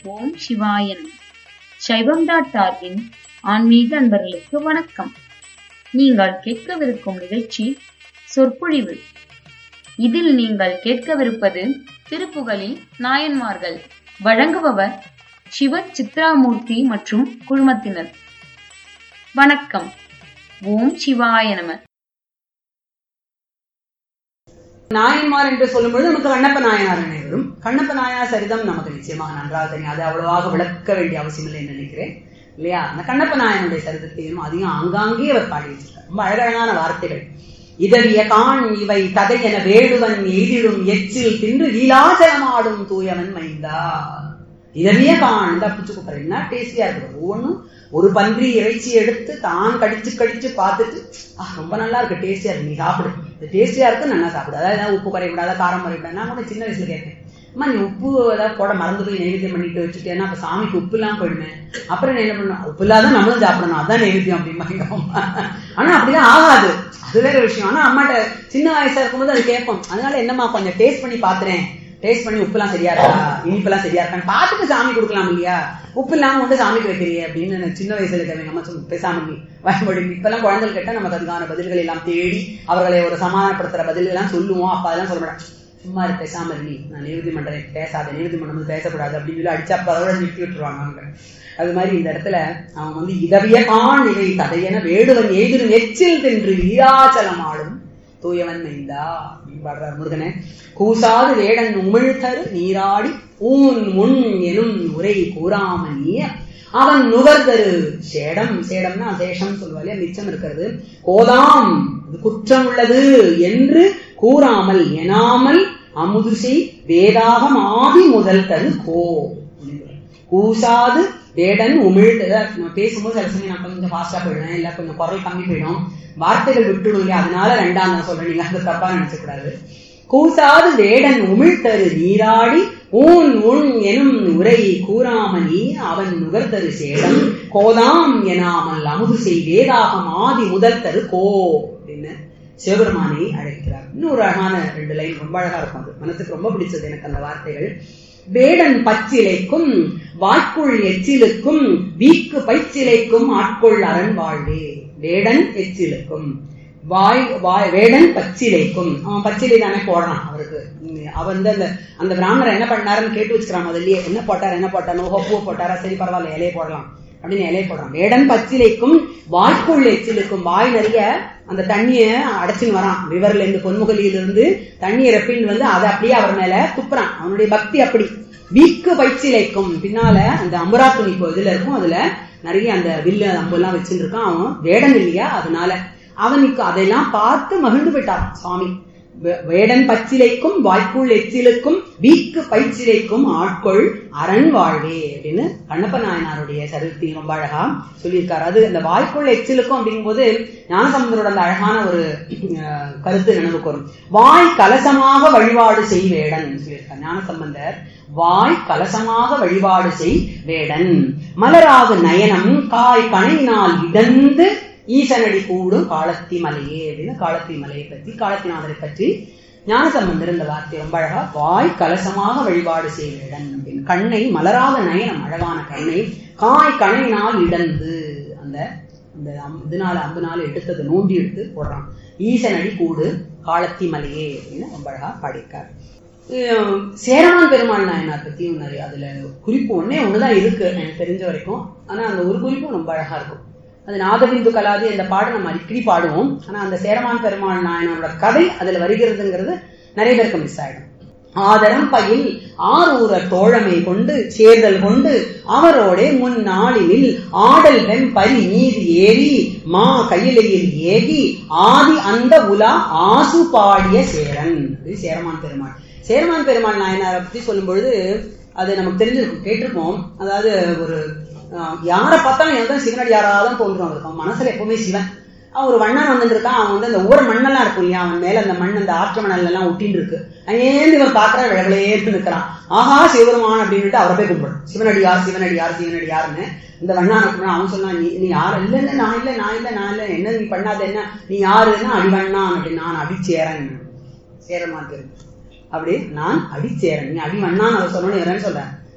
ஓம் சிவாயன் சைவம் டாட் டார்கின் ஆன்மீக அன்பர்களுக்கு வணக்கம் நீங்கள் கேட்கவிருக்கும் நிகழ்ச்சி சொற்பொழிவு இதில் நீங்கள் கேட்கவிருப்பது திருப்புகழில் நாயன்மார்கள் வழங்குபவர் சிவ சித்ராமூர்த்தி மற்றும் குழுமத்தினர் வணக்கம் ஓம் சிவாய நம நாயன்மார் என்று சொல்லும்பொழுது நமக்கு கண்ணப்ப நாயனார் நினைவரும் கண்ணப்ப நாயனார் சரிதம் நமக்கு நிச்சயமாக நன்றாக தெரியும் அது அவ்வளவாக விளக்க வேண்டிய அவசியம் இல்லை என்று நினைக்கிறேன் இல்லையா அந்த கண்ணப்ப நாயனுடைய சரிதத்தையும் அதிகம் ஆங்காங்கே அவர் பாடி வச்சிருக்கார் ரொம்ப அழகழகான வார்த்தைகள் இதழிய காண் இவை ததை என வேடுவன் எய்திடும் எச்சில் தின்று லீலாச்சலமாடும் தூயவன் மைந்தா இதழிய காண் இந்த பிடிச்சு கூப்பிடுற என்ன டேஸ்டியா இருக்கு ஒவ்வொன்றும் ஒரு பன்றி இறைச்சி எடுத்து தான் கடிச்சு கடிச்சு பார்த்துட்டு ஆ ரொம்ப நல்லா இருக்கு டேஸ்டியா இருக்கு நீ சாப்பிடு இது டேஸ்டியா இருக்கு நல்லா சாப்பிடு அதாவது ஏதாவது உப்பு குறைவிடாத காரம் குறைவிடாத நான் கூட சின்ன வயசுல கேட்பேன் அம்மா நீ உப்பு ஏதாவது போட மறந்து போய் நைவேத்தியம் பண்ணிட்டு வச்சுட்டேன்னா அப்ப சாமிக்கு உப்பு இல்லாம போயிடுமே அப்புறம் நான் என்ன பண்ணும் உப்பு இல்லாத நம்மளும் சாப்பிடணும் அதான் நைவேத்தியம் அப்படிம்பாங்க ஆனா அப்படிதான் ஆகாது அது வேற விஷயம் ஆனா அம்மாட்ட சின்ன வயசா இருக்கும்போது அது கேட்போம் அதனால என்னம்மா கொஞ்சம் டேஸ்ட் பண்ணி பாத்துறேன் டேஸ்ட் பண்ணி உப்புலாம் சரியா இருக்கா இனிப்பெல்லாம் சரியா இருக்கான்னு பார்த்துட்டு சாமி கொடுக்கலாம் இல்லையா உப்பு இல்லாம கொண்டு சாமிக்கு வைக்கிறியே அப்படின்னு நான் சின்ன வயசுல இருக்க எங்க அம்மா சொல்லி பேசாம நீ பயன்படி இப்பெல்லாம் குழந்தைகள் கேட்டா நமக்கு அதுக்கான பதில்கள் எல்லாம் தேடி அவர்களை ஒரு சமாதானப்படுத்துற பதில்கள் எல்லாம் சொல்லுவோம் அப்ப அதெல்லாம் சொல்ல மாட்டேன் சும்மா இரு பேசாம இரு நீ நான் நிறுதி பண்றேன் பேசாத நிறுதி பண்ணும்போது பேசக்கூடாது அப்படின்னு சொல்லி அடிச்சா அப்ப அதோட நிறுத்தி விட்டுருவாங்க அவங்க அது மாதிரி இந்த இடத்துல அவன் வந்து இதவிய காண் இவை ததையென வேடுவன் எய்திரும் எச்சில் தின்று ஈராச்சலமாடும் தூயவன் மைந்தா அப்படின்னு பாடுறார் முருகனே கூசாது வேடன் உமிழ்தரு நீராடி ஊன் முன் எனும் உரை கூறாமனிய அவன் நுகர்தரு சேடம் சேடம்னா சேஷம் சொல்லுவாங்க மிச்சம் இருக்கிறது கோதாம் இது குற்றம் உள்ளது என்று கூறாமல் எனாமல் அமுதுசை வேதாகம் ஆதி முதல் தரு கோ கூசாது வேடன் உமிழ்த்து பேசும்போது சில சமயம் நான் கொஞ்சம் ஃபாஸ்டா போயிடுவேன் இல்ல கொஞ்சம் குரல் கம்மி போயிடும் வார்த்தைகள் விட்டுடும் இல்லையா அதனால ரெண்டாம் நான் சொல்றேன் நீங்க அது தப்பா நினைச்ச கூடாது கூசாது வேடன் உமிழ்த்தரு நீராடி ஊன் உன் எனும் உரை கூறாமணி அவன் நுகர்த்தரு சேடம் கோதாம் எனாமல் அமுது செய் வேதாகம் ஆதி முதல் தரு கோ அப்படின்னு சிவபெருமானை அழைக்கிறார் இன்னொரு அழகான ரெண்டு லைன் ரொம்ப அழகா இருக்கும் அது மனசுக்கு ரொம்ப பிடிச்சது எனக்கு அந்த வார்த்தைகள் வேடன் பச்சிலைக்கும் வாய்க்குள் எச்சிலுக்கும் வீக்கு பைச்சிலைக்கும் ஆட்கொள் அரண் வாழ்வே வேடன் எச்சிலுக்கும் வாய் வாய் வேடன் பச்சிலைக்கும் அவன் பச்சிலை தானே போடுறான் அவருக்கு அவர் வந்து அந்த அந்த பிராமணர் என்ன பண்ணாருன்னு கேட்டு வச்சுக்கிறான் முதல்லயே என்ன போட்டார் என்ன போட்டார் ஓஹோ பூ போட்டாரா சரி பரவாயில்ல இலையை போடலாம் அப்படின்னு இலையை போடுறான் வேடன் பச்சிலைக்கும் வாய்க்குள் எச்சிலுக்கும் வாய் நிறைய அந்த தண்ணிய அடைச்சுன்னு வரான் ரிவர்ல இருந்து பொன்முகலியில இருந்து தண்ணியை ரெப்பின்னு வந்து அதை அப்படியே அவர் மேல துப்புறான் அவனுடைய பக்தி அப்படி வீக்கு பயிற்சிலைக்கும் பின்னால அந்த அம்பரா துணி இதுல இருக்கும் அதுல நிறைய அந்த வில்லு அம்பெல்லாம் வச்சுட்டு இருக்கான் அவன் வேடன் இல்லையா அதனால அவனுக்கு அதெல்லாம் பார்த்து மகிழ்ந்து போயிட்டான் சுவாமி வேடன் பச்சிலைக்கும் வாய்க்குள் எச்சிலுக்கும் வீக்கு பயிற்சிலைக்கும் ஆட்கொள் அரண் வாழ்வே அப்படின்னு கண்ணப்ப நாயனாருடைய சரித்தி ரொம்ப அழகா சொல்லியிருக்காரு அது அந்த வாய்க்குள் எச்சிலுக்கும் அப்படிங்கும்போது ஞானசம்பந்தரோட அந்த அழகான ஒரு கருத்து நினைவுக்கு வரும் வாய் கலசமாக வழிபாடு செய் வேடன் சொல்லியிருக்கார் ஞானசம்பந்தர் வாய் கலசமாக வழிபாடு செய் வேடன் மலராகு நயனம் காய் கணையினால் இடந்து ஈசனடி கூடும் காலத்தி மலையே அப்படின்னு காலத்தி மலையை பற்றி காலத்தினாதரை பற்றி ஞானசம்பந்தர் இந்த வார்த்தை ரொம்ப அழகா வாய் கலசமாக வழிபாடு செய்வேடன் அப்படின்னு கண்ணை மலராத நயனம் அழகான கண்ணை காய் கணையினால் இடந்து அந்த அந்த இதனால அம்புனால எடுத்தது நோண்டி எடுத்து போடுறான் ஈசனடி கூடு காலத்தி மலையே அப்படின்னு ரொம்ப அழகா பாடியிருக்காரு சேரமான் பெருமாள் நாயனார் பத்தியும் நிறைய அதுல குறிப்பு ஒன்னே ஒண்ணுதான் இருக்கு எனக்கு தெரிஞ்ச வரைக்கும் ஆனா அந்த ஒரு குறிப்பும் ரொம்ப அழகா இருக்கும் அது நாதபிந்து கலாதி அந்த பாடு நம்ம அடிக்கடி பாடுவோம் ஆனா அந்த சேரமான் பெருமாள் நாயனோட கதை அதுல வருகிறதுங்கிறது நிறைய பேருக்கு மிஸ் ஆயிடும் ஆதரம் பயில் ஆரூர தோழமை கொண்டு சேர்தல் கொண்டு அவரோட முன் நாளினில் ஆடல் வெம் பரி மீது ஏறி மா கையிலையில் ஏகி ஆதி அந்த உலா ஆசு பாடிய சேரன் சேரமான் பெருமாள் சேரமான் பெருமாள் நாயனாரை பத்தி சொல்லும் பொழுது அது நமக்கு தெரிஞ்சிருக்கும் கேட்டிருப்போம் அதாவது ஒரு யாரை பார்த்தாலும் எனக்கு தான் சிவனடி யாராதான் தோன்றும் அவருக்கு மனசுல எப்பவுமே சிவன் அவன் ஒரு வண்ணன் வந்துட்டு இருக்கான் அவன் வந்து அந்த ஊர் மண்ணெல்லாம் இருக்கும் இல்லையா அவன் மேல அந்த மண் அந்த ஆற்று மணல் எல்லாம் ஒட்டின்னு இருக்கு அங்கேருந்து இவன் பாக்குற விழவிலேன்னு நிற்கிறான் ஆஹா சிவபெருமான் அப்படின்ட்டு அவரை போய் கும்பிடும் சிவனடி யார் சிவனடி யார் சிவனடி யாருன்னு இந்த வண்ணான அவன் சொன்னான் நீ நீ யார் இல்ல இல்ல நான் இல்ல நான் இல்ல நான் இல்ல என்ன நீ பண்ணாத என்ன நீ யாருன்னா அடிவண்ணான் அப்படின்னு நான் அடிச்சேரன் சேரமான் தெரியும் அப்படி நான் அடிச்சேரன் நீ அடி வண்ணான்னு அவர் சொல்லணும் என்னன்னு சொல்றேன்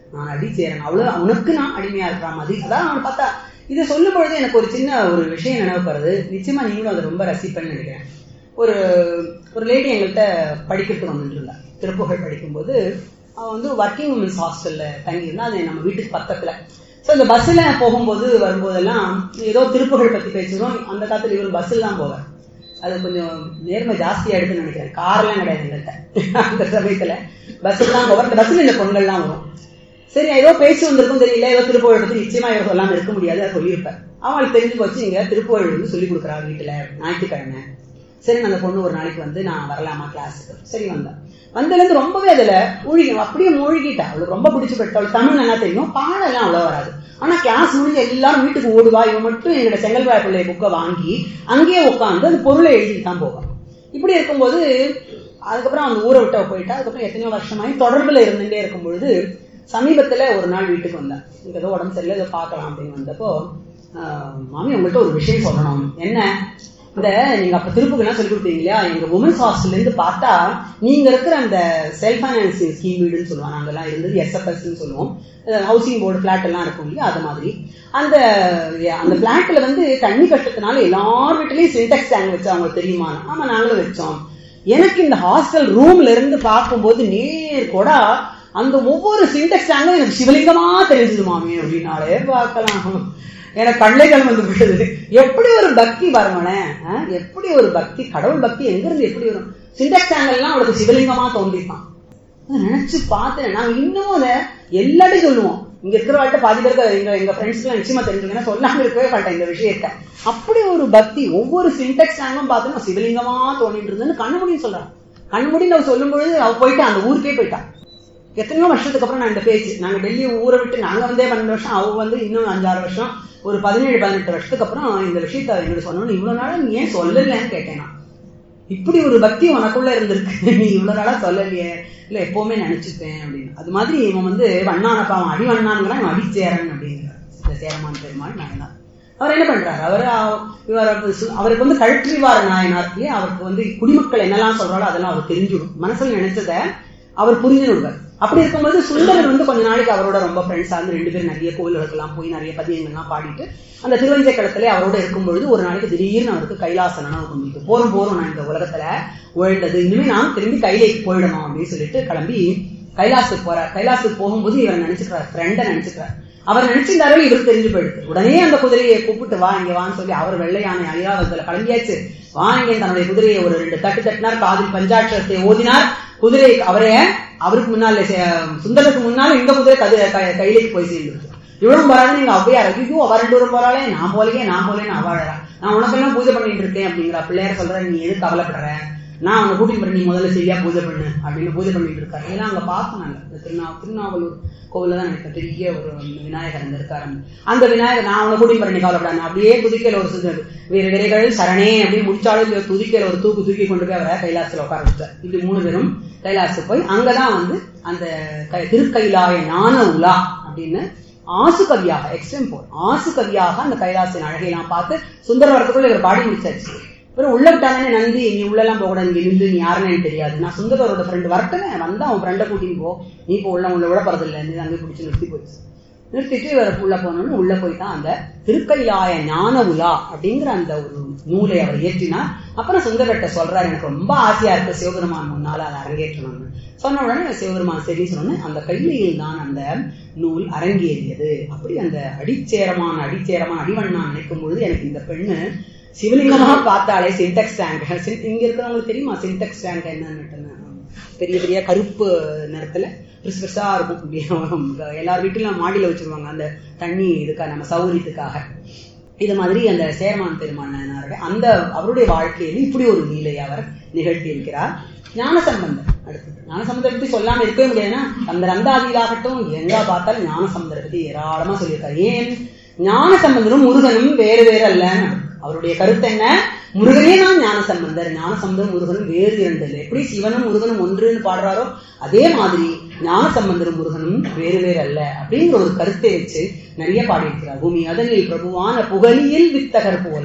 நான் அடிச்சேரன் அவ்வளவு உனக்கு நான் அடிமையா இருக்கிற மாதிரி அதான் அவன் பார்த்தா இதை சொல்லும் பொழுது எனக்கு ஒரு சின்ன ஒரு விஷயம் நினைவு வருது நிச்சயமா நீங்களும் அதை ரொம்ப ரசிப்பேன்னு நினைக்கிறேன் ஒரு ஒரு லேடி எங்கள்கிட்ட படிக்கிறதுக்கு வந்துட்டு இருந்தா திருப்புகழ் படிக்கும்போது அவன் வந்து ஒர்க்கிங் உமன்ஸ் ஹாஸ்டல்ல தங்கியிருந்தா அது நம்ம வீட்டுக்கு பக்கத்துல ஸோ இந்த பஸ்ஸில் போகும்போது வரும்போதெல்லாம் ஏதோ திருப்புகழ் பத்தி பேசுகிறோம் அந்த காலத்துல இவர் பஸ்ஸில் தான் போவார் அது கொஞ்சம் நேர்மை ஜாஸ்தியா எடுத்துன்னு நினைக்கிறேன் கார்லாம் கிடையாது எங்கள்கிட்ட அந்த சமயத்துல பஸ்ஸில் தான் போவார் அந்த பஸ்ஸில் இந்த பொண்கள்லாம் வரும் சரி ஏதோ பேச்சு வந்திருக்கும் தெரியல ஏதோ திருப்புகழ் பத்தி நிச்சயமா இவர் சொல்லாம இருக்க முடியாது அதை சொல்லியிருப்பார் அவங்களுக்கு தெரிஞ்சு போச்சு இங்க திருப்புகழ் வந்து சொல்லி கொடுக்குறா வீட்டுல ஞாயிற்றுக்கிழமை சரி அந்த பொண்ணு ஒரு நாளைக்கு வந்து நான் வரலாமா கிளாஸுக்கு சரி வந்தேன் வந்ததுலேருந்து ரொம்பவே அதுல மூழ்கி அப்படியே மூழ்கிட்டா அவளுக்கு ரொம்ப பிடிச்சு போயிட்டா அவளுக்கு தமிழ் நல்லா தெரியும் பாடெல்லாம் அவ்வளோ வராது ஆனா கிளாஸ் முடிஞ்சு எல்லாரும் வீட்டுக்கு ஓடுவா இவன் மட்டும் எங்களோட செங்கல்வாய் பிள்ளை புக்கை வாங்கி அங்கேயே உட்காந்து அந்த பொருளை எழுதிட்டு தான் போவான் இப்படி இருக்கும்போது அதுக்கப்புறம் அந்த ஊரை விட்டு அவ போயிட்டா அதுக்கப்புறம் எத்தனையோ வருஷமாயி தொடர்புல இருந்துட்டே இருக்கும் பொழுது சமீபத்துல ஒரு நாள் வீட்டுக்கு வந்தேன் எனக்கு ஏதோ உடம்பு சரியில்லை ஏதோ பார்க்கலாம் அப்படின்னு வந்தப்போ ஆஹ், மாமி உங்கள்கிட்ட ஒரு விஷயம் சொல்லணும் என்ன இந்த நீங்க அப்ப திருப்புகள்லாம் சொல்லி கொடுத்தீங்க இல்லையா எங்க உமன்ஸ் ஹாஸ்டல்ல இருந்து பார்த்தா நீங்க இருக்கிற அந்த செல்ஃப் ஃபைனான்சிங் ஸ்கீம் வீடுன்னு சொல்லுவாங்க நாங்கெல்லாம் இருந்தது எஸ்எஃப்எஸ் சொல்லுவோம் ஹவுசிங் போர்டு பிளாட் எல்லாம் இருக்கும் இல்லையா அது மாதிரி அந்த அந்த பிளாட்ல வந்து தண்ணி கட்டத்தினால எல்லார் வீட்லயும் சின்டெக்ஸ் டேங்க் வச்சு அவங்களுக்கு தெரியுமா ஆமா நாங்களும் வச்சோம் எனக்கு இந்த ஹாஸ்டல் ரூம்ல இருந்து பார்க்கும்போது நேர் கூட அந்த ஒவ்வொரு சின்டெக்ஸ் டேங்கும் எனக்கு சிவலிங்கமா தெரிஞ்சது மாமி அப்படின்னாலே பார்க்கலாம் எனக்கு கண்ணைகள் வந்து விடுது எப்படி ஒரு பக்தி வருமனே எப்படி ஒரு பக்தி கடவுள் பக்தி எங்க இருந்து எப்படி வரும் சின்டெக்ஸ் டேங்கெல்லாம் அவளுக்கு சிவலிங்கமா தோன்றிப்பான் அதை நினைச்சு பார்த்தேன் நாங்க இன்னும் அதை எல்லாத்தையும் சொல்லுவோம் இங்க இருக்கிறவாட்ட பாதி பேருக்கு எங்க எங்க ஃப்ரெண்ட்ஸ்க்கு நிச்சயமா தெரிஞ்சுக்கன்னா சொல்லாம இருக்கவே மாட்டேன் இந்த விஷயத்த அப்படி ஒரு பக்தி ஒவ்வொரு சின்டெக்ஸ் டேங்கும் பார்த்தோம்னா சிவலிங்கமா தோண்டிட்டு இருந்ததுன்னு கண்ணு முடியும் சொல்றான் கண்ணு முடி அவ சொல்லும் பொழுது அவ போயிட்டு அந்த ஊருக்கே போயிட்டான் எத்தனையோ வருஷத்துக்கு அப்புறம் நான் இந்த பேச்சு நாங்க டெல்லி ஊரை விட்டு நாங்க வந்தே பன்னெண்டு வருஷம் அவ வந்து இன்னும் அஞ்சாறு வருஷம் ஒரு பதினேழு பதினெட்டு வருஷத்துக்கு அப்புறம் இந்த விஷயத்த எங்களுக்கு சொன்னோன்னு இவ்வளவு நாளா நீ ஏன் சொல்லலன்னு கேட்டேன் நான் இப்படி ஒரு பக்தி உனக்குள்ள இருந்திருக்கு நீ இவ்வளவு நாளா சொல்லலையே இல்ல எப்பவுமே நினைச்சுப்பேன் அப்படின்னு அது மாதிரி இவன் வந்து வண்ணானப்பா அவன் அடி வண்ணான்ங்கிறான் இவன் அடிச்சேரன் அப்படிங்கிறான் இந்த சேரமான் பெருமாள் நாயனார் அவர் என்ன பண்றாரு அவர் அவ- இவர் அப்ப சு- அவருக்கு வந்து கழற்றிவார நாயனார் இல்லையா அவருக்கு வந்து குடிமக்கள் என்னெல்லாம் சொல்றாரோ அதெல்லாம் அவர் தெரிஞ்சிடும் மனசுல நினைச்சத அவர் புரிஞ்சு விடுவார் அப்படி இருக்கும்போது சுந்தரர் வந்து கொஞ்ச நாளைக்கு அவரோட ரொம்ப ஃப்ரெண்ட்ஸா இருந்து ரெண்டு பேரும் நிறைய கோவில்களுக்கெல்லாம் போய் நிறைய பதியங்கள்லாம் பாடிட்டு அந்த திருவஞ்சை களத்துல அவரோட இருக்கும் பொழுது ஒரு நாளைக்கு திடீர்னு அவருக்கு கைலாச நனவு கொண்டு போரும் போரும் நான் இந்த உலகத்துல உழைந்தது இனிமே நான் திரும்பி கைலைக்கு போயிடணும் அப்படின்னு சொல்லிட்டு கிளம்பி கைலாசுக்கு போறார் கைலாசுக்கு போகும்போது இவர் நினைச்சுக்கிறார் ஃப்ரெண்டை நினைச்சுக்கிறார் அவர் நினைச்சிருந்தாரு இவருக்கு தெரிஞ்சு போயிடுது உடனே அந்த குதிரையை கூப்பிட்டு வா இங்க வான்னு சொல்லி அவர் வெள்ளை யானை அழியாவதுல கிளம்பியாச்சு வா இங்க தன்னுடைய குதிரையை ஒரு ரெண்டு தட்டு தட்டினார் காதில் பஞ்சாட்சரத்தை ஓதினார் குதிரை அவரே அவருக்கு முன்னால சே- சுந்தரத்துக்கு முன்னால இந்த குதிரை கது க- கையிലേക്ക് போய் சேர்ந்துருக்கு இவ்வளவு வராது நீங்க அவ்வையார் ஐயோ அவ ரெண்டு பேரும் போறாளே நான் போலையே நான் போலேன்னு அவாழறா நான் உனக்கெல்லாம் பூஜை பண்ணிட்டு இருக்கேன் அப்படிங்கிற பிள்ளையார் சொல்ற நீ எது கவலைப்படுற நான் அவனை கூட்டிட்டு போறேன் நீ முதல்ல சரியா பூஜை பண்ணு அப்படின்னு பூஜை பண்ணிட்டு இருக்காரு இதெல்லாம் அங்க பார்த்தோம் நாங்க இந்த திருநா திருநாவலூர் கோவில்ல தான் எனக்கு பெரிய ஒரு விநாயகர் அங்க இருக்காரு அந்த விநாயகர் நான் அவனை கூட்டிட்டு போறேன் நீ கவலைப்படாது அப்படியே துதிக்கையில ஒரு சுந்தர் வீர விரைகள் சரணே அப்படின்னு முடிச்சாலும் இல்லையோ துதிக்கையில ஒரு தூக்கு தூக்கி கொண்டு போய் அவரை கைலாசத்துல உட்கார வச்சார் இப்படி மூணு பேரும் கைலாசத்துக்கு போய் அங்கதான் வந்து அந்த க- திருக்கைலாய ஞான உலா அப்படின்னு ஆசு கவியாக எக்ஸ்ட்ரீம் போர் ஆசு கவியாக அந்த கைலாசின் அழகையெல்லாம் பார்த்து சுந்தர வரத்துக்குள்ள இவர் பாடி முடிச்சாச்சு இவர் உள்ள விட்டானே நந்தி நீ உள்ளெல்லாம் போக கூடாது இங்க இருந்து நீ யாருன்னு எனக்கு தெரியாது நான் சுந்தரோட ஃப்ரெண்டு வரட்டுமே வந்தா அவன் ஃப்ரெண்டை கூட்டின்னு போ நீ இப்போ உள்ள உள்ள விட போறது இல்லை நீ அங்கே பிடிச்சி நிறுத்தி போயிடுச்சு நிறுத்திட்டு இவர் உள்ள போனோன்னு உள்ள போய் தான் அந்த திருக்கைலாய ஞான உலா அப்படிங்கிற அந்த ஒரு நூலை அவர் இயற்றினார் அப்புறம் சுந்தரட்ட சொல்றாரு எனக்கு ரொம்ப ஆசையா இருக்கு சிவபெருமான் முன்னால அதை அரங்கேற்றணும்னு சொன்ன உடனே சிவபெருமான் சரி சொன்னோன்னு அந்த கைலியில் தான் அந்த நூல் அரங்கேறியது அப்படி அந்த அடிச்சேரமான அடிச்சேரமான அடிவண்ணான் நினைக்கும் பொழுது எனக்கு இந்த பெண்ணு சிவலிங்கமா பார்த்தாலே சின்டெக்ஸ் டேங்க் இங்க இருக்கிறவங்களுக்கு தெரியுமா சின்டெக்ஸ் டேங்க் என்னன்னு பெரிய பெரிய கருப்பு நிறத்துல பெருசு பெருசா இருக்கும் இப்படி எல்லார் வீட்டிலும் மாடியில வச்சிருவாங்க அந்த தண்ணி இதுக்காக நம்ம சௌகரியத்துக்காக இது மாதிரி அந்த சேரமான் பெருமான் நாயனாருடைய அந்த அவருடைய வாழ்க்கையில இப்படி ஒரு லீலை அவர் நிகழ்த்தி இருக்கிறார் ஞானசம்பந்தர் அடுத்தது ஞானசம்பந்தரை பத்தி சொல்லாம இருக்கவே முடியாதுன்னா அந்த ரந்தாதியிலாகட்டும் எங்க பார்த்தாலும் ஞானசம்பந்தரை பத்தி ஏராளமா சொல்லியிருக்காரு ஏன் ஞானசம்பந்தரும் முருகனும் வேறு வேறு அல்லன்னு அவருடைய கருத்து என்ன முருகனே தான் ஞானசம்பந்தர் ஞானசம்பந்தரும் முருகனும் வேறு இரண்டு இல்லை எப்படி சிவனும் முருகனும் ஒன்றுன்னு பாடுறாரோ அதே மாதிரி ஞானசம்பந்தரும் முருகனும் வேறு வேறு அல்ல அப்படிங்கிற ஒரு கருத்தை வச்சு நிறைய பாடியிருக்கிறார் பூமி அதனில் பிரபுவான புகழியில் வித்தகர் போல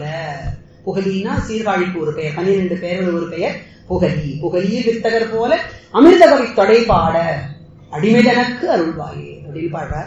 புகழினா சீர்காழிக்கு ஒரு பெயர் பன்னிரண்டு பேர்கள் ஒரு பெயர் புகழி புகழியில் வித்தகர் போல அமிர்தகவி தொடை பாட அடிமைதனக்கு அருள்வாயே அப்படின்னு பாடுறார்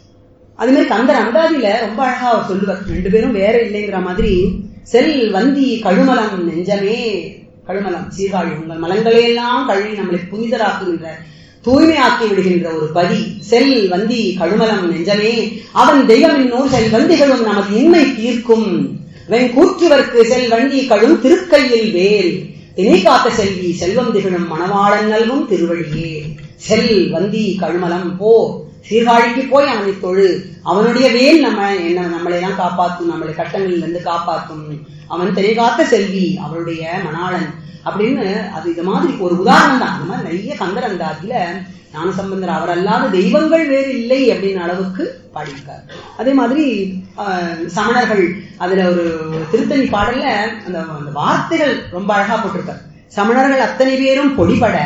அது மாதிரி கந்தர் அந்தாதியில ரொம்ப அழகா அவர் சொல்லுவார் ரெண்டு பேரும் வேற இல்லைங்கிற மாதிரி செல் வந்தி கழுமலம் நெஞ்சமே கழுமலம் சீர்காழி உங்கள் மலங்களையெல்லாம் கழுவி நம்மளை புனிதராக்குகின்ற தூய்மையாக்கி விடுகின்ற ஒரு பதி செல் வந்தி கழுமலம் நெஞ்சமே அவன் தெய்வம் இன்னொரு செல் வந்திகளும் நமது இன்மை தீர்க்கும் வெண் கூற்றுவர்க்கு செல் வண்டி கழும் திருக்கையில் வேல் திணை காத்த செல்வி செல்வம் திகழும் மணவாளன் நல்கும் திருவழியே செல் வந்தி கழுமலம் போ சீர்காழிக்கு போய் அவனை தொழு அவனுடைய வேல் நம்ம என்ன நம்மளை எல்லாம் காப்பாற்றும் நம்மளை கட்டங்களில் இருந்து காப்பாற்றும் அவன் திரைகாத்த செல்வி அவளுடைய மணாளன் அப்படின்னு அது இது மாதிரி ஒரு உதாரணம் தான் அந்த மாதிரி நிறைய கந்தர் அந்த அதுல ஞானசம்பந்தர் அவர் அல்லாத தெய்வங்கள் வேறு இல்லை அப்படின்னு அளவுக்கு பாடியிருக்கார் அதே மாதிரி ஆஹ், சமணர்கள் அதுல ஒரு திருத்தணி பாடல்ல அந்த அந்த வார்த்தைகள் ரொம்ப அழகா போட்டிருக்கார் சமணர்கள் அத்தனை பேரும் பொடிபட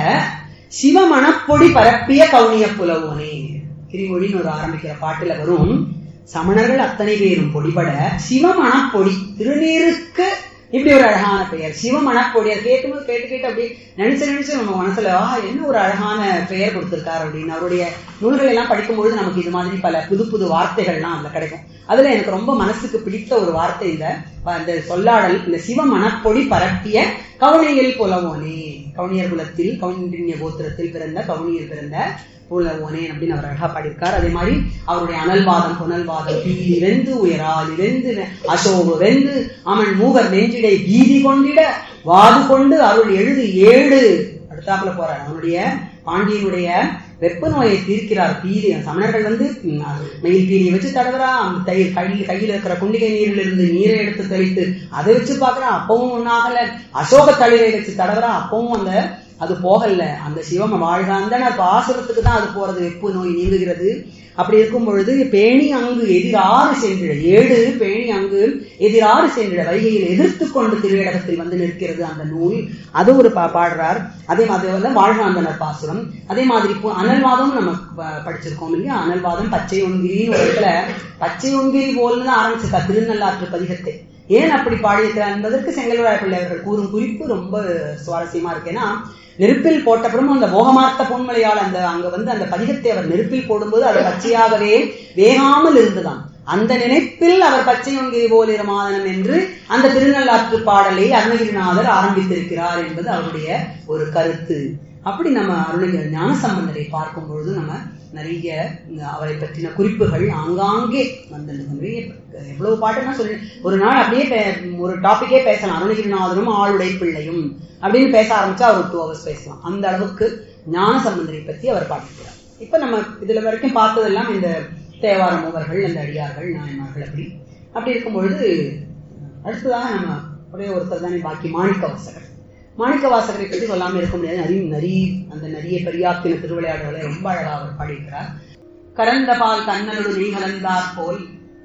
சிவமணப்பொடி பரப்பிய கவுனிய புலவோனே கிரிமொழின்னு ஒரு ஆரம்பிக்கிற பாட்டுல வரும் சமணர்கள் அத்தனை பேரும் பொடிபட சிவமணப்பொடி திருநீருக்கு இப்படி ஒரு அழகான பெயர் சிவமணப்பொடி அது கேட்கும்போது கேட்டு கேட்டு அப்படி நினைச்சு நினைச்சு நம்ம மனசுல ஆ என்ன ஒரு அழகான பெயர் கொடுத்திருக்காரு அப்படின்னு அவருடைய நூல்கள் எல்லாம் படிக்கும்பொழுது நமக்கு இது மாதிரி பல புது புது வார்த்தைகள்லாம் அதுல கிடைக்கும் அதுல எனக்கு ரொம்ப மனசுக்கு பிடித்த ஒரு வார்த்தை இந்த இந்த சொல்லாடல் இந்த சிவமணப்பொடி பரப்பிய கவுனியல் புலவோனே கவுனியர் குலத்தில் கவுனிய கோத்திரத்தில் பிறந்த கவுனியர் பிறந்த புலவோனே அப்படின்னு அவர் அழகா பாடியிருக்கார் அதே மாதிரி அவருடைய அனல்வாதம் புனல்வாதம் பீலி வெந்து உயராலி வெந்து அசோக வெந்து அவன் மூவர் நெஞ்சிடை பீதி கொண்டிட வாது கொண்டு அருள் எழுது ஏழு அடுத்தாப்புல போறார் அவனுடைய பாண்டியனுடைய வெப்ப நோயை தீர்க்கிறார் பீலி சமணர்கள் வந்து ம், மயில் பீலியை வச்சு தடவுறா அந்த தயிர் கையில் கையில் இருக்கிற குண்டிகை நீரில் இருந்து நீரை எடுத்து தெளித்து அதை வச்சு பார்க்கறான் அப்பவும் ஒன்னாகல அசோக தளிரை வச்சு தடவுறா அப்பவும் அந்த அது போகல அந்த சிவம வாழ்க அந்தனர் பாசுரத்துக்கு தான் அது போறது வெப்பு நோய் நீங்குகிறது அப்படி இருக்கும் பொழுது பேணி அங்கு எதிராறு சென்றிட ஏடு பேணி அங்கு எதிராறு சென்றிட வைகையில் எதிர்த்து கொண்டு திருவேடகத்தில் வந்து நிற்கிறது அந்த நூல் அது ஒரு பா பாடுறார் அதே மாதிரி வந்து வாழ்காந்தனர் பாசுரம் அதே மாதிரி இப்போ அனல்வாதம் நம்ம ப- படிச்சிருக்கோம் இல்லையா அனல்வாதம் பச்சை ஒன்கிரின்னு ஒரு இடத்துல பச்சை ஒன்கிரி போல்னு தான் ஆரம்பிச்சிருக்கா திருநள்ளாற்று பதிகத்தை ஏன் அப்படி பாடியிருக்கிறார் என்பதற்கு செங்கல்வராய பிள்ளை அவர்கள் கூறும் குறிப்பு ரொம்ப சுவாரஸ்யமா இருக்கு ஏன்னா நெருப்பில் போட்டப்புறம் அந்த போகமார்த்த பொன்மலையால் அந்த அங்க வந்து அந்த பதிகத்தை அவர் நெருப்பில் போடும்போது அது பச்சையாகவே வேகாமல் இருந்துதான் அந்த நினைப்பில் அவர் பச்சை ஒன்கிரி போல் இருமாதனம் என்று அந்த திருநள்ளாற்று பாடலை அருணகிரிநாதர் ஆரம்பித்திருக்கிறார் என்பது அவருடைய ஒரு கருத்து அப்படி நம்ம அருணகிரி ஞானசம்பந்தரை பார்க்கும் பொழுது நம்ம நிறைய இந்த அவரை பற்றின குறிப்புகள் ஆங்காங்கே வந்து நிறைய எவ்வளவு பாட்டுன்னா சொல்லி ஒரு நாள் அப்படியே பே- ஒரு டாபிக்கே பேசலாம் அருணகிரிநாதரும் ஆளுடை பிள்ளையும் அப்படின்னு பேச ஆரம்பிச்சா ஒரு டூ ஹவர்ஸ் பேசலாம் அந்த அளவுக்கு ஞான சம்பந்தரை பற்றி அவர் பாடிக்கிறார் இப்ப நம்ம இதுல வரைக்கும் பார்த்ததெல்லாம் இந்த தேவார மூவர்கள் அந்த அடியார்கள் நாயன்மார்கள் அப்படி அப்படி இருக்கும் பொழுது அடுத்ததாக நம்ம ஒரே ஒருத்தர் தானே பாக்கி மாணிக்க வாசகர் மாணிக்க வாசகரை பற்றி சொல்லாம இருக்க முடியாது நரி நரி அந்த நரிய பெரியாக்கின திருவிளையாடுகளை ரொம்ப அழகா அவர் பாடியிருக்கிறார் கரந்த பால் கண்ணனோடு நீ கலந்தார் போல்